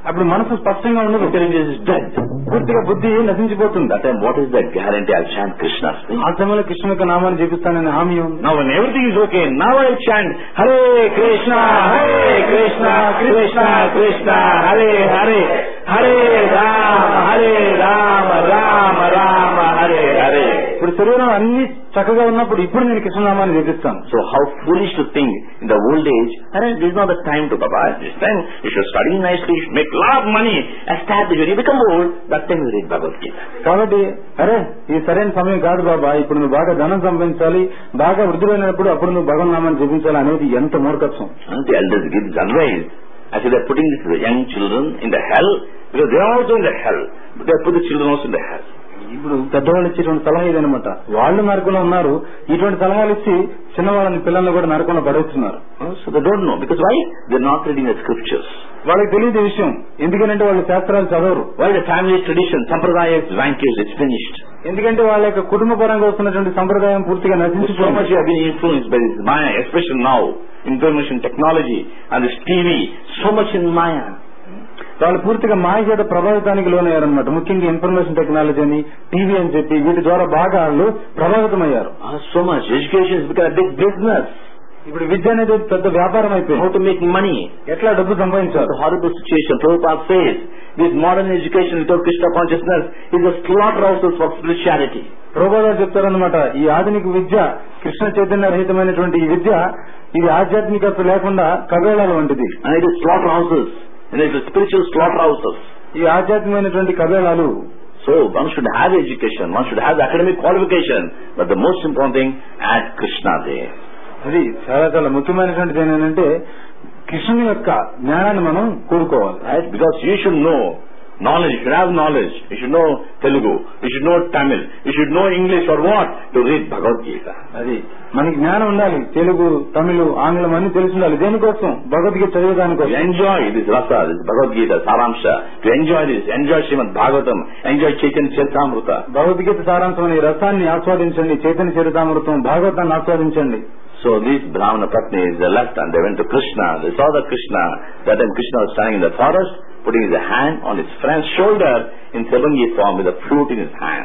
అప్పుడు మనసు స్పష్టంగా ఉండదు Intelligence is dead. పూర్తిగా బుద్ధి నశించిపోతుంది That time, what is the guarantee? I'll chant Krishna's name. ఆ సమయంలో కృష్ణ యొక్క నామాన్ని జపిస్తానని హామీ ఉంది Now when everything is okay, now I chant Hare Krishna, Hare Krishna, Krishna Krishna, Hare Hare, Hare Rama, Hare Rama, Rama Rama, Hare Hare. ఇప్పుడు శరీరం అన్ని చక్కగా ఉన్నప్పుడు ఇప్పుడు నేను కృష్ణనామాన్ని జపిస్తాను So how foolish to think in the old age, Hare, this is not the time to Baba. This time you should study nicely, you should make lot of money, establish, when you become old, that time you read Bhagavad Gita. కాబట్టి అరే ఈ సరైన సమయం కాదు బాబా ఇప్పుడు నువ్వు బాగా ధనం సంపాదించాలి బాగా వృద్ధులైనప్పుడు అప్పుడు నువ్వు భగవన్నామాన్ని జపించాలి అనేది ఎంత మూర్ఖత్వం And the elders give this advice. Actually, they're putting this to the young children in the hell, because they're also in the hell. But they put the children also in the hell. ఇప్పుడు పెద్దవాళ్ళు ఇచ్చేటువంటి సలహా ఇదనమాట వాళ్ళు నరకంలో ఉన్నారు ఇటువంటి సలహాలు ఇచ్చి చిన్నవాళ్ళని పిల్లల్ని కూడా నరకంలో పడేస్తున్నారు Uh, So they don't know. Because why? They're not reading the scriptures. వాళ్ళకి తెలియదు ఈ విషయం ఎందుకంటే వాళ్ళు శాస్త్రాలు చదవరు Why the family tradition, sampradaya is vanquished, it's finished. ఎందుకంటే వాళ్ళ యొక్క కుటుంబ పరంగా వస్తున్నటువంటి సంప్రదాయం పూర్తిగా So నశించిపోయింది much you have been influenced by this Maya, especially now, information technology and this TV, so much in Maya. వాళ్ళు పూర్తిగా మాయ చేత ప్రభావితానికి లోనయ్యారనమాట ముఖ్యంగా ఇన్ఫర్మేషన్ టెక్నాలజీ అని టీవీ అని చెప్పి వీటి ద్వారా బాగా వాళ్ళు ప్రభావితమయ్యారు Ah, so much. Education has become a big business. ఇప్పుడు విద్య అనేది పెద్ద వ్యాపారం How అయిపోయింది to make money. ఎట్లా డబ్బు It's సంపాదించారు a horrible situation. Prabhupada says, this modern education without Krishna consciousness is a slaughterhouses for spirituality. ప్రభుగా చెప్తారనమాట ఈ ఆధునిక విద్య కృష్ణ చైతన్య రహితమైనటువంటి ఈ విద్య ఇది ఆధ్యాత్మికత లేకుండా ఖగోళాల వంటిది And it is slaughterhouses. And it is spiritual slaughterhouses. ఈ ఆధ్యాత్మికమైనటువంటి ఖగోళాలు So one should have education, one should have the academic qualification, but the most important thing, add Krishna there. అది చాలా చాలా ముఖ్యమైనటువంటిది ఏంటంటే కృష్ణుని యొక్క జ్ఞానాన్ని మనం కూడుకోవాలి Right? Because you should know knowledge, you should have knowledge, you should know Telugu, you should know Tamil, you should know English or what? To read Bhagavad Gita. అది మనకి జ్ఞానం ఉండాలి తెలుగు తమిళ ఆంగ్లం అన్ని తెలిసి ఉండాలి దేనికోసం Bhagavad Gita To చదివేదానికోసం enjoy this rasa, this Bhagavad Gita, Saramsha, to enjoy this, enjoy Srimad Bhagavatam, enjoy Chaitanya Charitamrita. Bhagavad Gita సారాంశం అనే రసాన్ని ఆస్వాదించండి చైతన్య చరితామృతం భాగవతాన్ని ఆస్వాదించండి So these Brahmana Patnis, they left and they went to Krishna. They saw the Krishna. That time Krishna was standing in the forest, putting his hand on his friend's shoulder in Sabangi form with a flute in his hand.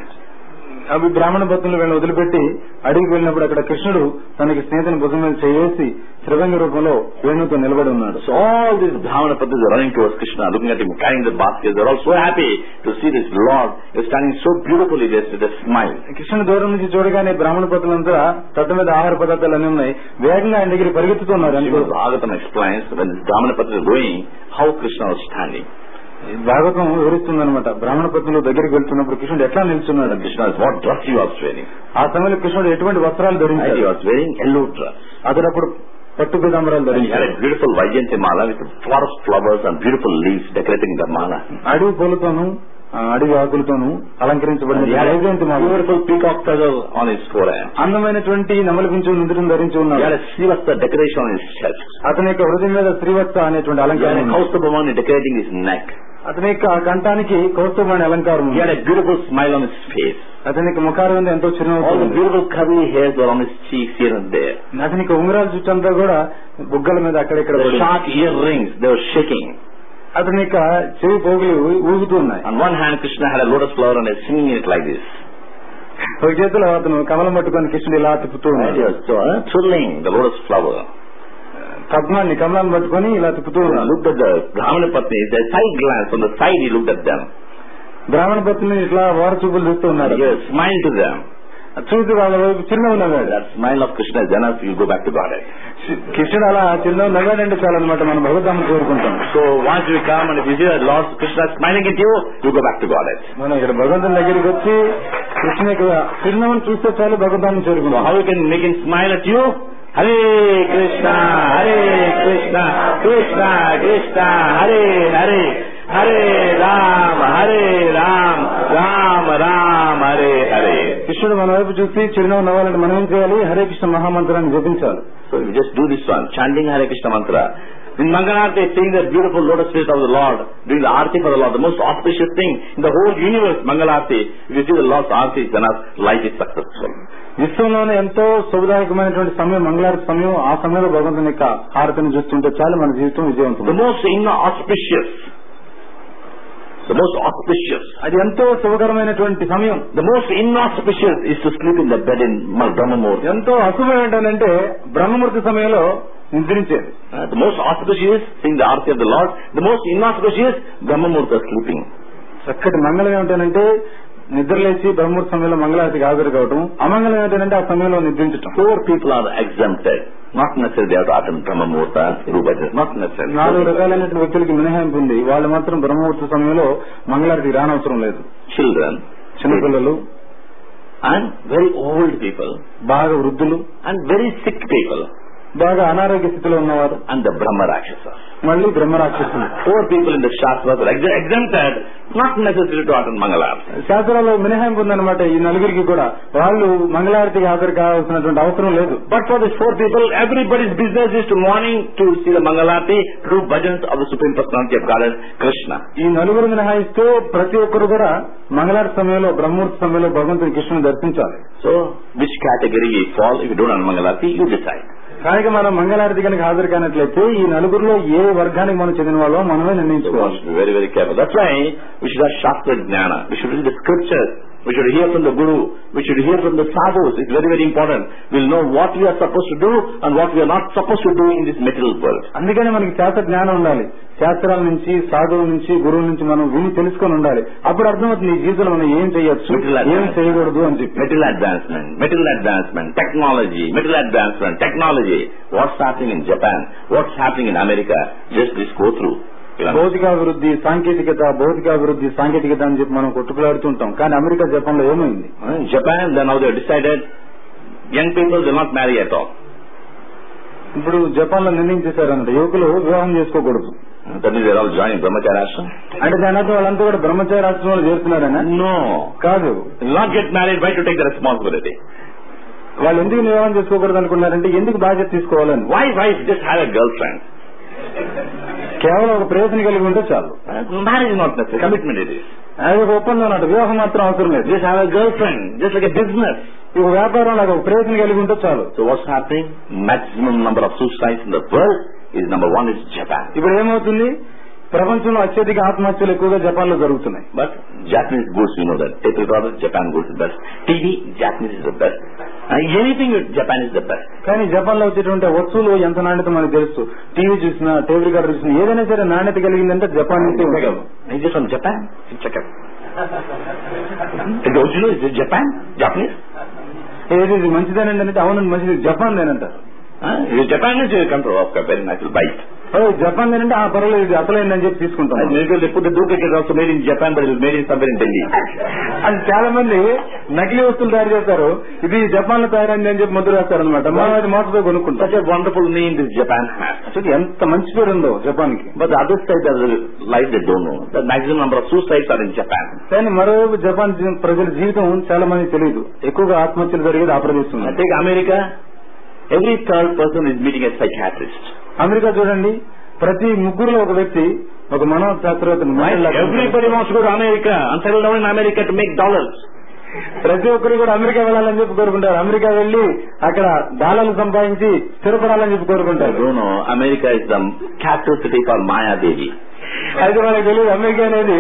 అవి బ్రాహ్మణ భక్తులు వీళ్ళని వదిలిపెట్టి అడవికి వెళ్ళినప్పుడు అక్కడ కృష్ణుడు తనకి స్నేహితుని భుజం మీద చేసి త్రిభంగి రూపంలో వేణుతో నిలబడి ఉన్నాడు So all these Brahmana Patnis are running towards Krishna, looking at him, carrying the baskets. They're all so happy to see this Lord. He's standing so beautifully there with a smile. కృష్ణుని దూరం నుంచి చూడగానే బ్రాహ్మణ భక్తులంతా తట్ట మీద ఆహార పదార్థాలు అన్ని ఉన్నాయి వేగంగా ఆయన దగ్గర పరిగెత్తుతున్నారు అనుకో Srimad Bhagavatam explains when this Brahmana Patnis is going, how Krishna was standing. Bhagavatam వివరిస్తుందన్నమాట బ్రాహ్మణ పత్నులు దగ్గరికి వెళ్తున్నప్పుడు కృష్ణుడు ఎట్లా నిల్చున్నాడు And Krishna is what dress he was wearing. ఆ సమయంలో కృష్ణుడు ఎటువంటి వస్త్రాలు Right? He ధరించాడు was wearing yellow dress. అతడు అప్పుడు పట్టు పీతాంబరాలు And he had ధరించాడు a beautiful Vajanti mala with forest flowers and beautiful leaves decorating the mala. అడవి పూలతోనూ ఆ, అడవి ఆకులతోనూ అలంకరించబడిన And he had Vyjayanthi a Mala. beautiful peacock feather on his forehead. అందమైనటువంటి నమలి పింఛు నుదురును ధరించి He ఉన్నాడు had a Srivasta decoration on his chest. అతని యొక్క హృదయం మీద శ్రీవత్స అనేటువంటి He had అలంకారం a ఉంది. Kaustubhamani decorating his neck. అతని యొక్క కంఠానికి కౌస్తుభాని అలంకారం He ఉంది. had a beautiful smile on his face. అతని యొక్క ముఖారం మీద ఎంతో All the చిరునవ్వు beautiful curly hairs were on his cheeks here and there. అతని యొక్క ఉంగరాల చుట్టంతా కూడా బుగ్గల మీద అక్కడెక్కడ The పడి. sharp earrings, they were shaking. అతని యొక్క చెవి పోగులు ఊ- ఊగుతూ ఉన్నాయి On one hand, Krishna had a lotus flower and was swinging it like this. ఒక చేతిలో అతను కమలం పట్టుకొని కృష్ణుడు ఇలా తిప్పుతూ Right? He ఉన్నాడు was so, uh, twirling the lotus flower. పద్మాన్ని కమలాన్ని పట్టుకొని ఇలా తిప్పుతూ He ఉన్నాడు looked at the Brahmana Patni, the side glance on the side he looked at them. బ్రాహ్మణ భక్తుల్ని ఇట్లా వార చూపులు చూస్తూ ఉన్నాడు He was smiled to them. చూసి వాళ్ళ వైపు చిరునవ్వు నవ్వాడు That smile of Krishna is enough, you go back to Godhead. కృష్ణుడు అలా చిరునవ్వు నవ్వాడంటే చాలన్నమాట మనం భగవద్ధామం కోరుకుంటాం So once you come and if you see that Lord Krishna is smiling at you, you go back to Godhead. మనం ఇక్కడ భగవంతుని దగ్గరికి వచ్చి కృష్ణ యొక్క చిరునవ్వును చూస్తే చాలు భగవద్ధామం So చేరుకుంటాం how you can make him smile at you? Hare Krishna, Hare Krishna, Krishna Krishna, Hare Hare, Hare Ram, Hare Ram, Ram Ram, Hare Hare. కృష్ణుడు మన వైపు చూసి చిరునవ్వు నవ్వాలంటే మనం ఏం చేయాలి Hare Krishna మహామంత్రాన్ని జపించాలి So you just do this one, chanting Hare Krishna mantra. In Mangalarti, seeing the beautiful lotus face of the Lord, doing the arti for the Lord, the most auspicious thing in the whole universe, Mangalarti. If you see the Lord's arti, then our life is successful. విశ్వంలోనే ఎంతో శుభదాయకమైనటువంటి సమయం మంగళవారం సమయం ఆ సమయంలో భగవంతుని యొక్క హారతిని చూస్తుంటే చాలు మన జీవితం The విజయవంతం most inauspicious the most auspicious. అది ఎంతో శుభకరమైనటువంటి సమయం The most inauspicious is to sleep in the bed in Brahmamurti. ఎంతో అశుభం ఏంటంటే బ్రహ్మమూర్తి సమయంలో నిద్రించేది Uh, the most auspicious, seeing the arti of the Lord. The most inauspicious, Brahmamurta sleeping. చక్కటి మంగళం ఏమిటంటే నిద్రలేచి బ్రహ్మూర్తి సమయంలో మంగళారతికి హాజరు కావటం అమంగళం ఏంటంటే ఆ సమయంలో నిద్రించటం Poor people are exempted. Not necessarily they have to attend Brahmamurta, do bhajan. Not necessarily. నాలుగు రకాలైనటువంటి వ్యక్తులకి మినహాయింపు ఉంది వాళ్ళు మాత్రం బ్రహ్మముహూర్త సమయంలో మంగళారతికి రానవసరం లేదు Children చిన్నపిల్లలు and very old people బాగా వృద్ధులు and very sick people బాగా అనారోగ్య స్థితిలో ఉన్నవారు and the Brahma Rakshasas. మళ్ళీ బ్రహ్మ రాక్షసులు Poor people in the Shastras are ex- exempted, not necessary to attend Mangalarti. శాస్త్రాల్లో మినహాయింపు ఉందన్నమాట ఈ నలుగురికి కూడా వాళ్ళు మంగళారతికి హాజరు కావాల్సినటువంటి అవసరం లేదు But for these four people, everybody's business is to morning to see the Mangalarti, to do bhajans of the Supreme Personality of Godhead, Krishna. ఈ నలుగురు మినహాయిస్తే ప్రతి ఒక్కరు కూడా మంగళారతి సమయంలో బ్రహ్మూర్తి సమయంలో భగవంతుని కృష్ణుని దర్శించాలి So, which category you fall, if you don't attend Mangalarti, you decide. కనుక మనం మంగళారతి కనుక హాజరు కానట్లయితే ఈ నలుగురిలో ఏ వర్గానికి మనం చెందిన వాళ్ళో మనమే So, we నిర్ణయించుకోవాలి must be very, very careful. That's why we should have Shastra Jnana. We should read the scriptures. We should hear from the Guru. We should hear from the sadhus. It's very, very important. We'll know what we are supposed to do and what we are not supposed to do in this material world. అందుకని మనకి శాస్త్ర జ్ఞానం ఉండాలి శాస్త్రాల నుంచి సాధువుల నుంచి గురువుల నుంచి మనం విని తెలుసుకొని ఉండాలి అప్పుడు అర్థమవుతుంది ఈ జీవితంలో మనం ఏం చేయొచ్చు ఏం చేయకూడదు అని చెప్పి Material advancement, material advancement, technology, material advancement, technology. What's happening in Japan? What's happening in America? Just please go through. You'll understand. భౌతికాభివృద్ధి సాంకేతికత భౌతికాభివృద్ధి సాంకేతికత అని చెప్పి మనం కొట్టుకులాడుతుంటాం కానీ అమెరికా జపాన్ లో ఏమైంది In Japan, then now they have decided young people will not marry at all. ఇప్పుడు జపాన్ లో నిర్ణయించేశారన్నమాట యువకులు వివాహం చేసుకోకూడదు That means they're all joining Brahmacharya ashram. అంటే దాని అర్థం వాళ్ళంతా కూడా బ్రహ్మచారి రాష్ట్రంలో చేస్తున్నారనా No. కాదు Will not get married, why to take the responsibility? వాళ్ళు ఎందుకు వివాహం చేసుకోకూడదు అనుకున్నారంటే ఎందుకు బాధ్యత తీసుకోవాలని Why wife just have a girlfriend? కేవలం ఒక ప్రయత్నం కలిగి ఉంటే చాలు Uh, Marriage is not necessary. Commitment it is. అది ఒక ఒప్పందం అన్నట్టు వివాహం మాత్రం అవసరం లేదు Just have a girlfriend, just like a business. ఈ ఒక వ్యాపారం లాగా ఒక ప్రయత్నం కలిగి ఉంటే చాలు So what's happening? Maximum number of suicides in the world is number one is Japan. ఇప్పుడు ఏమవుతుంది ప్రపంచంలో అత్యధిక ఆత్మహత్యలు ఎక్కువగా జపాన్ లో జరుగుతున్నాయి But Japanese goods, you know that. Tape recorder, Japan goods is best. TV, Japanese is the best. Uh, anything, Japan is the best. కానీ జపాన్ లో వచ్చేటువంటి వస్తువులు ఎంత నాణ్యత మనకు తెలుసు టీవీ చూసినా టేబుల్ రికార్డర్ చూసినా ఏదైనా సరే నాణ్యత కలిగిందంటే జపాన్ నుంచి ఉండగలదు Is this from Japan? Check it. Don't you know, is it Japan? Japanese? ఏది ఇది మంచిదేనండి అంటే అవునండి మంచిది జపాన్ దేనంటారు Huh? If it's Japan is you come to okay, very nice, we'll buy it. ఓ, జపాన్ దేనంటే ఆ పర్వాలేదు ఇది అసలైందని చెప్పి తీసుకుంటాం And maybe they put the duplicate also made in Japan, but it was made in somewhere in Delhi. అది చాలా మంది నకిలీ వస్తువులు తయారు చేస్తారు ఇది జపాన్ లో తయారైంది అని చెప్పి ముద్ర వేస్తారు అనమాట మనం అది మోసతో కొనుక్కుంటాం Such a wonderful name this Japan has. అసలు ఎంత మంచి పేరు ఉందో జపాన్ కి But the other side of the life they don't know. The maximum number of suicides are in Japan. కానీ మరోవైపు జపాన్ జీ- ప్రజల జీవితం చాలా మంది తెలియదు ఎక్కువగా ఆత్మహత్యలు జరిగేది ఆ ప్రదేశంలో Take America. Every third person is meeting a psychiatrist. America చూడండి ప్రతి ముగ్గురులో ఒక వ్యక్తి ఒక మనోశాస్త్రవేత్త Everybody wants to go to America and settle down in America to make dollars. ప్రతి ఒక్కరు కూడా అమెరికా వెళ్ళాలని చెప్పి కోరుకుంటారు అమెరికా వెళ్లి అక్కడ డాలర్లు సంపాదించి స్థిరపడాలని చెప్పి I కోరుకుంటారు don't know. America is the capital city for Maya Devi. అయితే మనకు తెలియదు అమెరికా అనేది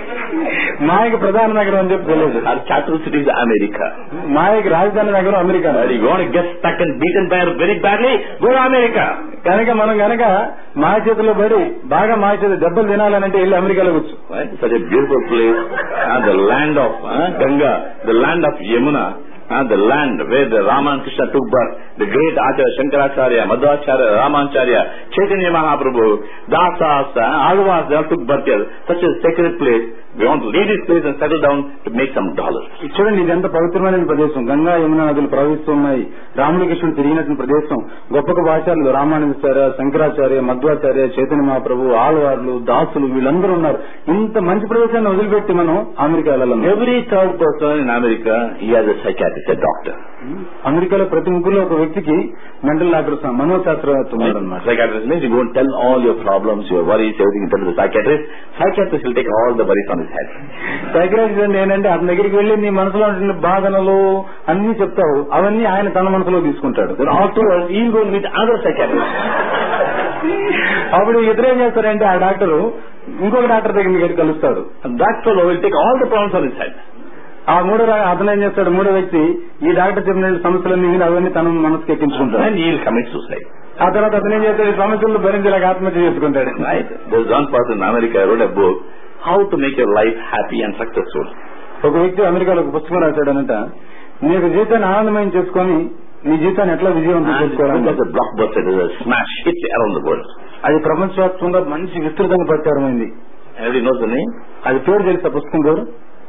మాయకి ప్రధాన నగరం అని చెప్పి తెలియదు Our capital city is America. మాయకి రాజధాని నగరం America But you want to get stuck and beaten by her very badly, go to America. కనుక మనం గనక మాయ చేతిలో పడి బాగా మాయ చేతి దెబ్బలు తినాలనంటే వెళ్ళి అమెరికాలో కూర్చో Right? Such a beautiful place. Uh, the land of uh, Ganga, the land of Yamuna, uh, the land where the Rama and Krishna took birth, the great Acharya Shankaracharya, Madhvacharya, Ramacharya, Chaitanya Mahaprabhu, Dasas, uh, Alvas, they all took birth here. Such a sacred place. We want to leave this place and settle down to make some dollars. ఇది చూడండి ఇది ఎంత పవిత్రమైన ప్రదేశం గంగా యమున నదులు ప్రవహిస్తున్నాయి రాముడి కృష్ణుడు తిరిగినటువంటి ప్రదేశం గొప్ప గొప్ప ఆచార్యులు రామానుజాచార్య శంకరాచార్య మధ్వాచార్య చైతన్య మహాప్రభు ఆళ్వార్లు దాసులు వీళ్ళందరూ ఉన్నారు ఇంత మంచి ప్రదేశాన్ని వదిలిపెట్టి మనం అమెరికా వెళ్ళాలి Every third person in America, he has a psychiatrist, a doctor. అమెరికాలో ప్రతి ముగ్గురులో ఒక వ్యక్తికి మెంటల్ డాక్టర్ మనోశాస్త్రవేత్త ఉన్నాడు అనమాట Psychiatrist means you go and tell all your problems, your worries, everything you tell to the psychiatrist. Psychiatrist will take all the worries on his head. సైకరాలజిస్ట్ అంటే ఏంటంటే అతని దగ్గరికి వెళ్ళి నీ మనసులో ఉంటున్న బాధనలు అన్ని చెప్తావు అవన్నీ ఆయన తన మనసులో తీసుకుంటాడు Then afterwards, he will go and meet other psychiatrists. అప్పుడు ఇద్దరు ఏం చేస్తారంటే ఆ డాక్టర్ ఇంకొక డాక్టర్ దగ్గరికి వెళ్ళి కలుస్తాడు And that fellow will take all the problems on his head. ఆ మూడో రా- అతను ఏం చేస్తాడు మూడో వ్యక్తి ఈ డాక్టర్ చెప్పిన సమస్యలన్నీ విని అవన్నీ తన మనసుకి ఎక్కించుకుంటాడు And he will commit suicide. ఆ తర్వాత అతను ఏం చేస్తాడు ఈ సమస్యలు భరించలేక ఆత్మహత్య చేసుకుంటాడు Right? There's one person in America wrote a book, How to Make Your Life Happy and Successful. ఒక వ్యక్తి అమెరికాలో ఒక పుస్తకం రాశాడనట నీకు జీవితాన్ని ఆనందమయం చేసుకొని నీ జీవితాన్ని ఎట్లా విజయవంతం And it చేసుకోవాలని was a blockbuster, it was a smash hit around the world. అది ప్రపంచవ్యాప్తంగా మంచి విస్తృతంగా ప్రచారమైంది Everybody knows the name? అది పేరు తెలుసా పుస్తకం పేరు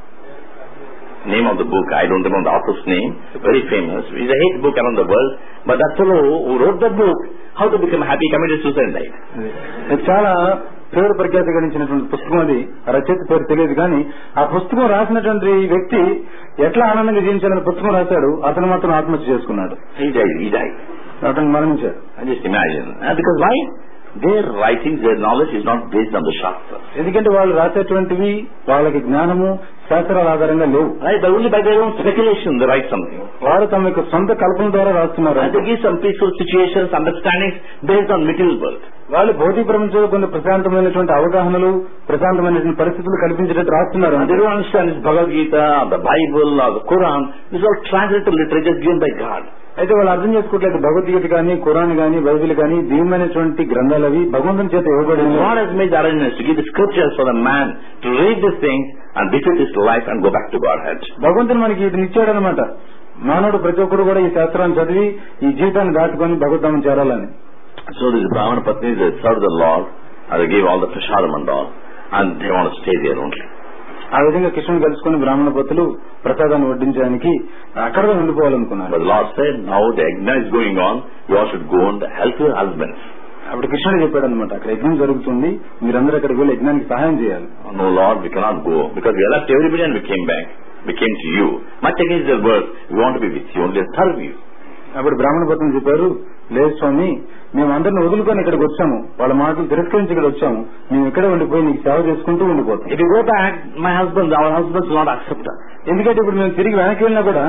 Name of the book, I don't remember the author's name, very famous. It's a hit book around the world. But that fellow who wrote the book, How to Become Happy, committed suicide and died. ఇది చాలా పేరు ప్రఖ్యాతి గడించినటువంటి పుస్తకం అది ఆ రచయిత పేరు తెలియదు కానీ ఆ పుస్తకం రాసినటువంటి వ్యక్తి ఎట్లా ఆనందంగా జీవించాలని పుస్తకం రాశాడు అతను మాత్రం ఆత్మహత్య చేసుకున్నాడు He died, he died. అతను మరణించాడు I just imagine. Uh, because why? Their writings, their knowledge is not based on the Shastra. ఎందుకంటే వాళ్ళు రాసేటువంటివి వాళ్ళకి జ్ఞానము శాస్త్రాల ఆధారంగా లేవు Right? But only by their own speculation they write something. వారు తమ యొక్క సొంత కల్పన ద్వారా రాస్తున్నారు And they give some peaceful situations, understandings based on material world. వాళ్ళు భౌతిక ప్రపంచంలో కొన్ని ప్రశాంతమైనటువంటి అవగాహనలు ప్రశాంతమైనటువంటి పరిస్థితులు కల్పించేటట్టు రాస్తున్నారు And they don't understand this Bhagavad Gita or the Bible or the Quran. This is all translated literature given by God. అయితే వాళ్ళు అర్థం చేసుకోవట్లేదు భగవద్గీత కానీ ఖురాన్ కానీ బైబిల్ కానీ దివ్యమైనటువంటి గ్రంథాలు అవి భగవంతుని చేత ఇవ్వబడింది God has made the arrangements to give the scriptures for the man to read these things and defeat his life and go back to Godhead. భగవంతుని మనకి ఇది ఇచ్చాడనమాట మానవుడు ప్రతి ఒక్కరు కూడా ఈ శాస్త్రాన్ని చదివి ఈ జీవితాన్ని దాటుకొని భగవద్ధామం చేరాలని So these Brahmana Patnis, they serve the Lord and they give all the prasadam and all and they want to stay there only. ఆ విధంగా కృష్ణుని కలుసుకుని బ్రాహ్మణ పతులు ప్రసాదాన్ని వడ్డించడానికి అక్కడే ఉండిపోవాలనుకున్నారు But the Lord said, now the yajna is going on, you all should go and help your husbands. అప్పుడు కృష్ణుడు చెప్పాడు అనమాట అక్కడ యజ్ఞం జరుగుతుంది మీరందరూ అక్కడికి వెళ్ళి యజ్ఞానికి సహాయం చేయాలి No Lord, we cannot go because we left everybody and we came back. We came to you. Much against their word, we want to be with you, only serve you. అప్పుడు బ్రాహ్మణ పత్రులు చెప్పారు లేదు స్వామి మేము అందరిని వదులుకొని ఇక్కడికి వచ్చాము వాళ్ళ మాటలు తిరస్కరించి ఇక్కడ వచ్చాము మేము ఇక్కడే ఉండిపోయి నీకు సేవ చేసుకుంటూ ఉండిపోతాం If you go back, my husband, our husbands will not accept us. ఎందుకంటే ఇప్పుడు మేము తిరిగి వెనక్కి వెళ్ళినా కూడా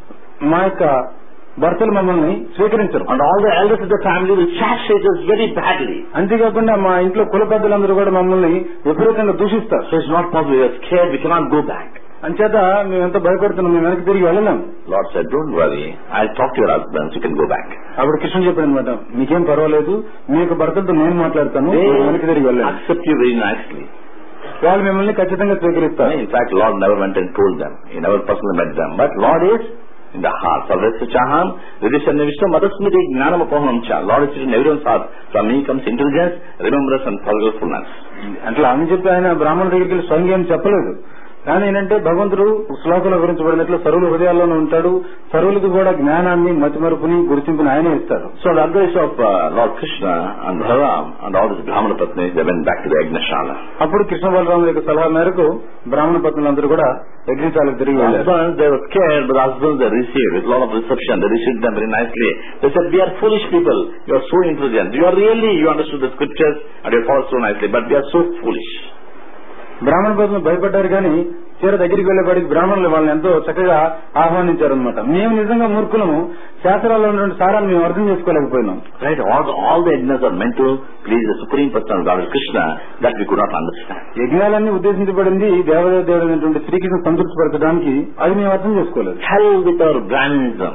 మా యొక్క భర్తలు మమ్మల్ని స్వీకరించరు And all the elders of the family will chastise us very badly. అంతేకాకుండా మా ఇంట్లో కుల పెద్దలందరూ కూడా మమ్మల్ని విపరీతంగా దూషిస్తారు So it's not possible. We are scared. We cannot go back. అంచేత మేము ఎంత భయపడుతున్నాం మేము వెనక్కి తిరిగి వెళ్ళలేము Lord said, don't worry. I'll talk to your husbands. You can go back. అప్పుడు కృష్ణుడు చెప్పాడు అనమాట మీకేం పర్వాలేదు మీ యొక్క భర్తలతో నేను మాట్లాడతాను They మీరు వెనక్కి తిరిగి వెళ్ళండి accept you very nicely. వాళ్ళు మిమ్మల్ని ఖచ్చితంగా స్వీకరిస్తారు In fact, Lord never went and told them. He never personally met them. But Lord is in the heart. Sarvesya chaham, vidishanya vishnu, madasmiti gnanam apohanam cha. Lord is in everyone's heart. From me comes intelligence, remembrance and forgetfulness. అట్లా అని చెప్పి ఆయన బ్రాహ్మణుల దగ్గరికి వెళ్ళి స్వయంగా ఏం చెప్పలేదు కానీ ఏంటంటే భగవంతుడు శ్లోకంలో గురించబడినట్లు సరువుల హృదయాల్లోనే ఉంటాడు సరువులకు కూడా జ్ఞానాన్ని మతిమరుపుని గుర్తింపుని ఆయనే ఇస్తారు So the advice of uh, Lord Krishna and Balaram and all these Brahmana Patnis, they went back to the Yagnashala. అప్పుడు కృష్ణ బలరాముల యొక్క సలహా మేరకు బ్రాహ్మణ పత్నులందరూ కూడా యజ్ఞశాలకు తిరిగి The వెళ్ళారు husbands, they were scared, but the husbands, they received with a lot of reception. They received them very nicely. They said, we are foolish people. You are so intelligent. You are really, you understood the scriptures and you followed so nicely, but we are so foolish. బ్రాహ్మణ పత్నులు భయపడ్డారు కానీ చీర దగ్గరికి వెళ్ళేపాటికి బ్రాహ్మణులు వాళ్ళని ఎంతో చక్కగా ఆహ్వానించారనమాట మేము నిజంగా మూర్ఖులము శాస్త్రాల్లో ఉన్నటువంటి సారాన్ని మేము అర్థం చేసుకోలేకపోయినాం Right? All the, all the yajnas are meant to please the Supreme Personal God Krishna that we could not understand. యజ్ఞాలన్నీ ఉద్దేశించబడింది దేవదేవ దేవుడు అయినటువంటి శ్రీకృష్ణ సంతృప్తిపరచడానికి అది మేము అర్థం చేసుకోలేదు Hell with our Brahmanism.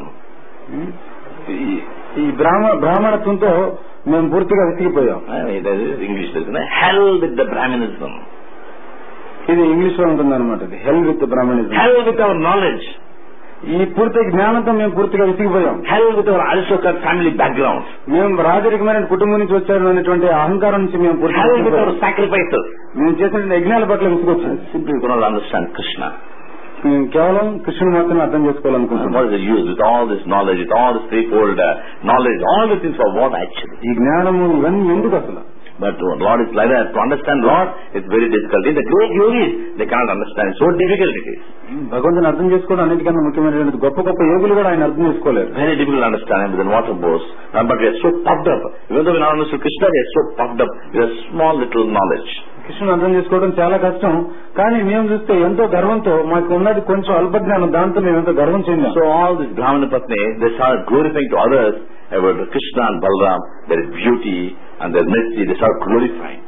ఈ- ఈ బ్రాహ్మణ బ్రాహ్మణత్వంతో మేము పూర్తిగా విసిగిపోయాం I mean, that is English, isn't it? Hell with the Brahmanism. ఇది ఇంగ్లీష్ లో ఉంటుంది అనమాట ఇది hell with Brahmanism Hell with our knowledge. ఈ పూర్తి జ్ఞానంతో మేము పూర్తిగా విసిగిపోయాం Hell with our aristocrat family background. మేము రాజరికమైన కుటుంబం నుంచి వచ్చారు అనేటువంటి అహంకారం నుంచి మేము పూర్తిగా Hell with our విసిగిపోయాం. sacrifices. మేము చేసిన యజ్ఞాల పట్ల విసుగొచ్చింది Simply we could not understand Krishna. మేము కేవలం కృష్ణుని మాత్రమే అర్థం And చేసుకోవాలనుకుంటున్నాం what is the use with all this knowledge, with all this threefold uh, knowledge, all the things for what actually? ఈ జ్ఞానము ఇవన్నీ ఎందుకు అసలు But uh, Lord is like that. To understand Lord, it's very difficult. In the great yogis, they cannot understand. So difficult it is. భగవంతుని అర్థం చేసుకోవడం అన్నిటికన్నా ముఖ్యమైనటువంటి గొప్ప గొప్ప యోగులు కూడా ఆయన అర్థం చేసుకోలేరు Very difficult to understand him within water bows. Uh, but we are so puffed up. Even though we not understood Krishna, we are so puffed up with a small little knowledge. కృష్ణుని అర్థం చేసుకోవడం చాలా కష్టం కానీ మేము చూస్తే ఎంతో గర్వంతో మాకు ఉన్నది కొంచెం అల్పజ్ఞానం దాంతో మేము ఎంతో గర్వం చెందాం So all these Brahmana Patnis, they start glorifying to others about Krishna and Balram, their beauty and their mercy, they start glorifying.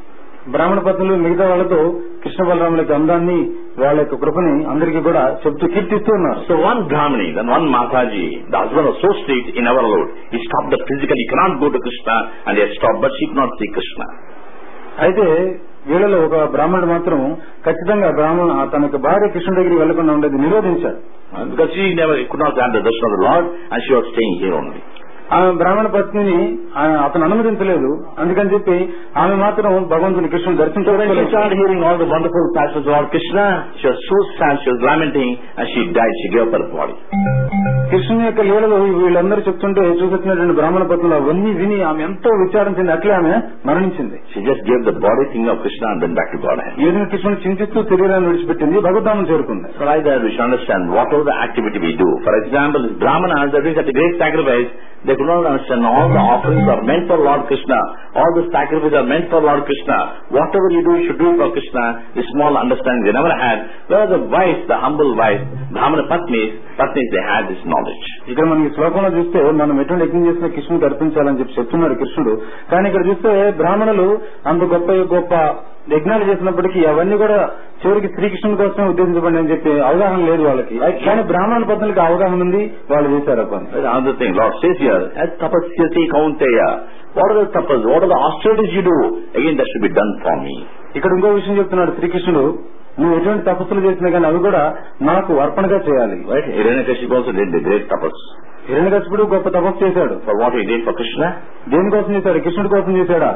బ్రాహ్మణ పత్నులు మిగతా వాళ్ళతో కృష్ణ బలరాముల యొక్క అందాన్ని వాళ్ళ యొక్క కృపని అందరికీ కూడా చెప్తూ కీర్తిస్తూ ఉన్నారు So one Brahmani, then one Mataji, the husband was so strict, he never allowed. He stopped the physical, he cannot go to Krishna, and he had stopped, but she could not see Krishna. అయితే వీళ్ళలో ఒక బ్రాహ్మణుడు మాత్రం ఖచ్చితంగా బ్రాహ్మణ తన యొక్క భార్య కృష్ణుడి దగ్గరికి వెళ్లకుండా ఉండేది నిరోధించాడు Uh, Because she never could not have the darshan of the Lord, and she was staying here only. ఆమె బ్రాహ్మణ పత్నిని ఆ- అతను అనుమతించలేదు అందుకని చెప్పి ఆమె మాత్రం భగవంతుని కృష్ణుని So when she దర్శించలేదు started hearing all the wonderful passages of Lord Krishna, she was so sad, she was lamenting, and she died, she gave up her body. కృష్ణుని యొక్క లీలలో వీళ్ళందరూ చెప్తుంటే చూసొచ్చినటువంటి బ్రాహ్మణ పత్నులు అవన్నీ విని ఆమె ఎంతో విచారించింది అట్లే ఆమె మరణించింది She just gave the body thing of Krishna and then back to Godhead. ఈ విధంగా కృష్ణుని చింతిస్తూ శరీరాన్ని విడిచిపెట్టింది భగవద్ధామం చేరుకుంది So like that we should understand whatever the activity we do. For example, this Brahmanas, they doing such a great sacrifice, they could not understand all the offerings are meant for Lord Krishna, all the sacrifices are meant for Lord Krishna. Whatever you do, you should do it for Krishna. The small understanding they never had. Whereas the wives, the humble wives, Brahmana Patnis, Patnis, they had this knowledge. ఇక్కడ మనకి శ్లోకంలో చూస్తే మనం ఎటువంటి యజ్ఞం చేసినా కృష్ణుడికి అర్పించాలని చెప్పి చెప్తున్నాడు కృష్ణుడు కానీ ఇక్కడ చూస్తే బ్రాహ్మణులు అంత గొప్ప గొప్ప యజ్ఞాలు చేసినప్పటికీ అవన్నీ కూడా చివరికి శ్రీకృష్ణుడి కోసమే ఉద్దేశించబడి అని చెప్పి అవగాహన లేదు వాళ్ళకి కానీ బ్రాహ్మణ పద్ధతులకి అవగాహన ఉంది వాళ్ళు చేశారు ఆ పని That's another thing. Lord says here, as tapasyati kaunteya, what are the tapas, what are the austerities you do? Again, that should be done for me. ఇక్కడ ఇంకో విషయం చెప్తున్నాడు శ్రీకృష్ణుడు నువ్వు ఎటువంటి తపస్సులు చేసినా కానీ అవి కూడా నాకు అర్పణగా చేయాలి Right? Hiranyakashipu also did the great tapas. హిరణ్యకశిపుడు గొప్ప తపస్సు చేశాడు For what he did for Krishna, దేనికోసం చేశాడు కృష్ణుడి కోసం చేశాడా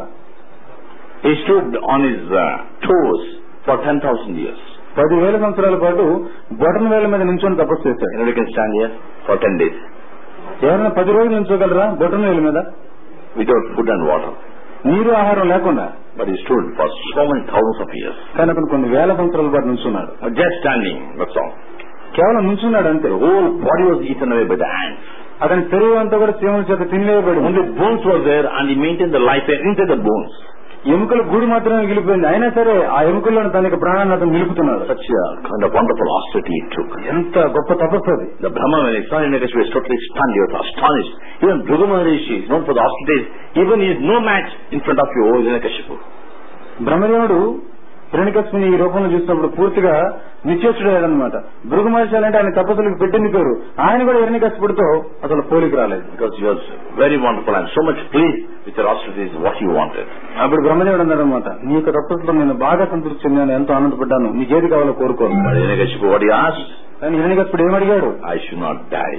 he stood on his uh, toes for 10,000 years. పదివేల సంవత్సరాల పాటు బొటన వేల మీద నించొని తపస్సు చేశాడు Anybody can stand here for 10 days ఎవరైనా పది రోజులు నించోగలరా బొటన వేల మీద without food and water. నీరు ఆహారం లేకుండా But he stood for so many thousands of years. కానీ అతను కొన్ని వేల సంవత్సరాల పాటు నించున్నాడు But just standing, that's all. కేవలం నించున్నాడు అంతే The whole body was eaten away by the ants. అతని శరీరం అంతా కూడా చీమల చేత తినివేయబడి ఉంది. Only bones were there and he maintained the life inside the bones. ఎముకల గూడు మాత్రమే మిగిలిపోయింది అయినా సరే ఆ ఎముకల్లో తన యొక్క ప్రాణాన్ని అతను నిలుపుతున్నాడు Such a kind of wonderful austerity he took. ఎంత గొప్ప తపస్సు అది The Brahma, when he saw Hiranyakashipu, was totally stunned. He was astonished. Even Bhrigu Maharishi is known for the austerities. Even he is no match in front of you, O Hiranyakashipu. బ్రహ్మదేవుడు హిరణ్యకశిపుని ఈ రూపంలో చూసినప్పుడు పూర్తిగా నిశ్చేష్టుడయ్యాడనమాట భృగు మహర్షి అంటే ఆయన తపస్సులకు పెట్టింది పేరు ఆయన కూడా హిరణ్యకశిపుడితో అసలు పోలిక రాలేదు Because he was very wonderful and so much pleased with your austerities, what he wanted. అప్పుడు బ్రహ్మదేవుడు అన్నాడు అనమాట నీ యొక్క తపస్సులో నేను బాగా సంతృప్తి చెందాను ఎంతో ఆనందపడ్డాను నీకేది కావాలో కోరుకోను But Hiranyakashipu, what he asked, కానీ హిరణ్యకశిపుడు ఏమడిగాడు I should not die.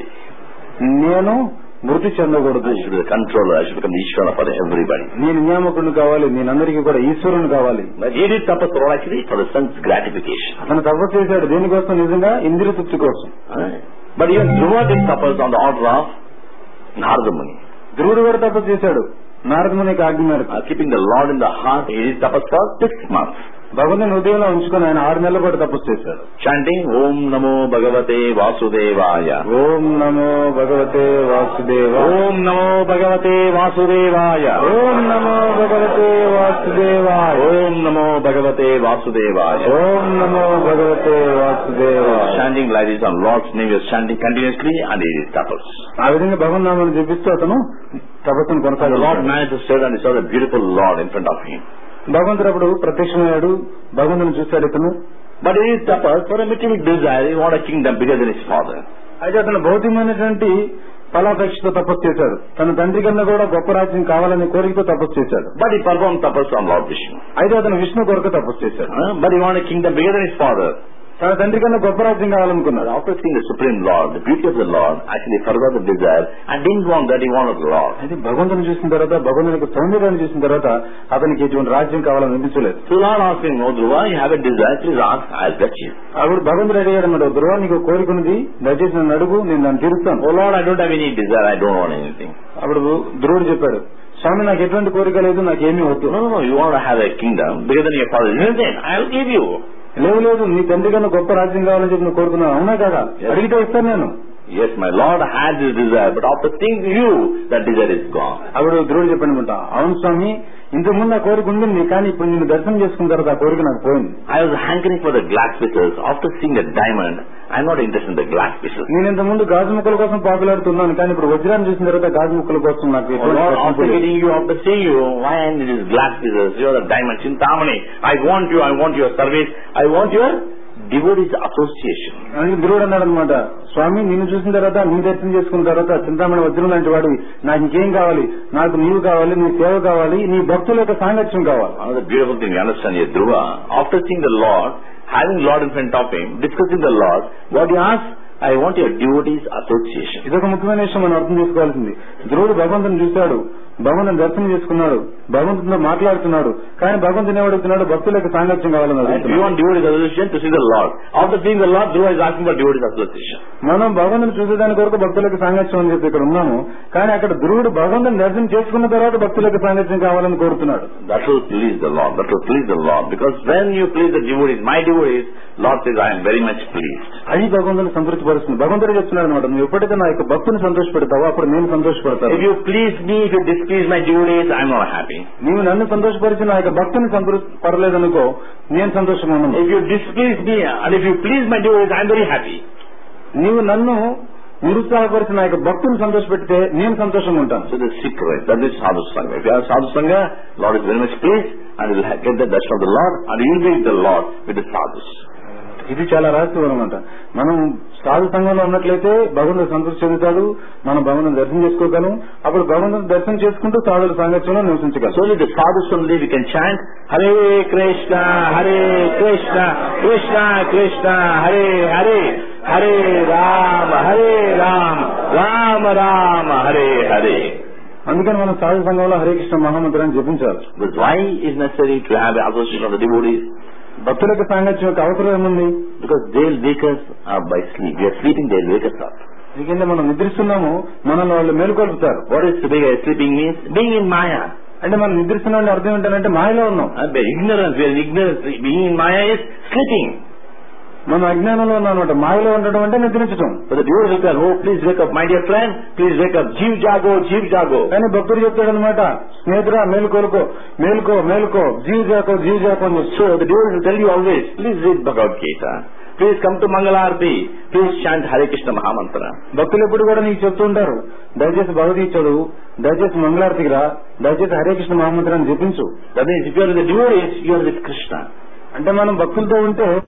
నేను మృతి చెందకూడదు I should be the controller. I should become the Ishvara for everybody. నేను నియామకుడిని కావాలి నేనందరికీ కూడా ఈశ్వరుని కావాలి But he did tapas for all actually for the son's gratification. అతను తపస్సు చేశాడు దేనికోసం నిజంగా ఇంద్రియ తృప్తి కోసం Right? But even Dhruva did tapas on the order of Narada Muni. ధ్రువుడు కూడా తపస్సు చేశాడు నారదముని యొక్క ఆజ్ఞ మేరకు Uh, keeping the Lord in the heart, he did tapas for six months. భగవంతుని హృదయంలో ఉంచుకొని ఆయన ఆరు నెలల పాటు తపస్సు చేశాడు Chanting Om Namo Bhagavate Vasudevaya. ఓం నమో భగవతే Vasudeva Om Namo Bhagavate Vasudevaya. ఓం నమో భగవతే వాసుదేవాయ Om Namo Bhagavate Vasudevaya. ఓం నమో భగవతే వాసుదేవాయ Chanting like this on Lord's name, he was chanting continuously and he did tapas. ఆ విధంగా భగవన్ నామాన్ని జపిస్తూ అతను తపస్సును And the Lord కొనసాగాడు manifested and he saw the beautiful Lord in front of him. భగవంతుడు అప్పుడు ప్రత్యక్షమయ్యాడు భగవంతుని చూశాడు ఇతను But he did tapas for a material desire. He wanted a kingdom bigger than his father. అయితే అతను భౌతికమైనటువంటి ఫలాపేక్షతో తపస్సు చేశాడు తన తండ్రి కన్నా కూడా గొప్ప రాజ్యం కావాలనే కోరికతో తపస్సు చేశాడు But he performed tapas on Lord Vishnu. అయితే అతను విష్ణు కొరకు తపస్సు చేశాడు Huh? But he wanted a kingdom bigger than his father. తన తండ్రి కన్నా గొప్ప రాజ్యం But కావాలనుకున్నాడు after seeing the Supreme Lord, the beauty of the Lord, actually forgot the desire and didn't want that, he wanted the Lord. అయితే భగవంతుని చూసిన తర్వాత భగవంతుని యొక్క సౌందర్యాన్ని చూసిన తర్వాత అతనికి ఎటువంటి రాజ్యం కావాలని అనిపించలేదు So Lord asked him, Oh Dhruva, you have a desire, please ask, I'll get you. అప్పుడు భగవంతుడు అడిగాడు అన్నాడు ధ్రువ నీకు కోరిక ఉన్నది దయచేసి నన్ను అడుగు నేను దాన్ని తీరుస్తాను Oh Lord, I don't have any desire, I don't want anything. అప్పుడు ధ్రువుడు చెప్పాడు స్వామి నాకు ఎటువంటి కోరిక లేదు నాకేమీ వద్దు No, no, no, you want to have a kingdom bigger than your father. Then I'll give you. లేదు లేదు నీ తండ్రి కన్నా గొప్ప రాజ్యం కావాలని చెప్పి నువ్వు కోరుకున్నావు అవునా కదా అడిగితే ఇస్తాను నేను Yes, my Lord had this desire, but after seeing you, that desire is gone. అప్పుడు ధ్రువుడు చెప్పాడనమాట అవును స్వామి ఇంతకు ముందు ఆ కోరిక ఉండింది కానీ ఇప్పుడు నిన్ను దర్శనం చేసుకున్న తర్వాత ఆ కోరిక నాకు పోయింది I was hankering for the glass pieces. After seeing the diamond, I'm not interested in the glass pieces. నేను ఇంత ముందు గాజు ముక్కల కోసం పాకులాడుతున్నాను కానీ ఇప్పుడు వజ్రాన్ని చూసిన తర్వాత గాజు ముక్కల కోసం నాకు Oh ఎటువంటి Lord, ప్రశ్న after లేదు. getting you, after seeing you, why I need these glass pieces? You're the diamond. Chintamani, I want you, I want your service, I want your devotees association. అందుకే ధ్రువుడు అన్నాడు అనమాట స్వామి నిన్ను చూసిన తర్వాత నీ దర్శనం చేసుకున్న తర్వాత చింతామణి వజ్రం లాంటి వాడివి నాకు ఇంకేం కావాలి నాకు నీవు కావాలి నీ సేవ కావాలి నీ భక్తుల యొక్క సాంగత్యం కావాలి Another beautiful thing you understand here, Dhruva, after seeing the Lord, having Lord in front of him, discussing the Lord, what he asked, I want your devotees association. ఇదొక ముఖ్యమైన విషయం మనం అర్థం చేసుకోవాల్సింది ధ్రువుడు భగవంతుని చూశాడు భగవంతుని దర్శనం చేసుకున్నాడు భగవంతునితో మాట్లాడుతున్నాడు కానీ భగవంతుని ఏమడుగుతున్నాడు భక్తుల యొక్క సాంగత్యం కావాలని Right? You అడుగుతున్నాడు. want devotees association to see the Lord. After seeing the Lord, Dhruva is asking for devotees association. మనం భగవంతుని చూసేదాని కొరకు భక్తులకు సాంగత్యం అని చెప్పి ఇక్కడ ఉన్నాము కానీ అక్కడ ధ్రువుడు భగవంతుని దర్శనం చేసుకున్న తర్వాత భక్తులకు సాంగత్యం కావాలని కోరుతున్నాడు That will please the Lord. That will please the Lord. Because when you please the devotees, my devotees, Lord says, I am very much pleased. అది భగవంతుని సంతృప్తిపరుస్తుంది భగవంతుడు చెప్తున్నాడు అనమాట నువ్వు ఎప్పుడైతే నా యొక్క భక్తుని సంతోషపెడతావో అప్పుడు నేను సంతోషపడతాను If you please me, if you displease my devotees, I am not happy. నీవు నన్ను సంతోషపరిచి నా యొక్క భక్తుని సంతృప్తి పడలేదనుకో నేను సంతోషంగా ఉన్నాను If you displease me and if you please my devotees, I am very happy. నీవు నన్ను నిరుత్సాహపరిచి నా యొక్క భక్తుని సంతోషపెడితే నేను సంతోషంగా ఉంటాను So the secret, that is sadhu sangha. If you have sadhu sangha, Lord is very much pleased and you will ha- get the darshan of the Lord and you will be with the Lord with the sadhus. ఇది చాలా రహస్యం అనమాట మనం సాధు సంఘంలో ఉన్నట్లయితే భగవంతుడు సంతృప్తి చెందుతాడు మనం భగవంతుని దర్శనం చేసుకోగలం అప్పుడు భగవంతుని దర్శనం చేసుకుంటూ సాధుల సాంగత్యంలో నివసించగలం So only the sadhus only we can chant Hare Krishna, Hare Krishna, Krishna Krishna, Hare Hare, Hare Rama, Hare Rama, Rama Rama, Hare Hare. అందుకని మనం సాధు సంఘంలో Hare Krishna మహామంత్రాన్ని జపించాలి But why is necessary to have the association of the devotees? భక్తులకు సాంగత్యం యొక్క అవసరం ఏముంది Because they'll wake us up by sleep. We are sleeping, they'll wake us up. ఎందుకంటే మనం నిద్రిస్తున్నాము మనల్ని వాళ్ళు మేలుకొల్పుతారు What is being sleeping means? Being in Maya. అంటే మనం నిద్రిస్తున్నాం అర్థం ఏంటంటే మాయలో ఉన్నాం And by ignorance, we are in ignorance. Being in Maya is sleeping. మనం అజ్ఞానంలో ఉన్నాం అనమాట మాయలో ఉండడం అంటే నిద్రించడం But the devotees will tell, oh, please wake up, my dear friend. Please wake up. Jeev jago, jeev jago. కానీ భక్తుడు చెప్తాడు అనమాట స్నేహితురా మేలుకోలుకో మేలుకో మేలుకో జీవి జాకో జీవి జాకో అని చెప్తాడు. So the devotees will tell you always, please read Bhagavad Gita. Please come to Mangalarti. Please chant Hare Krishna Mahamantra. భక్తులు ఎప్పుడు కూడా నీకు చెప్తూ ఉంటారు దయచేసి భగవద్గీత చదువు దయచేసి మంగళారతికి రా దయచేసి Hare Krishna మహామంత్రాన్ని జపించు That means if you are with the devotees, you are with Krishna. అంటే మనం భక్తులతో ఉంటే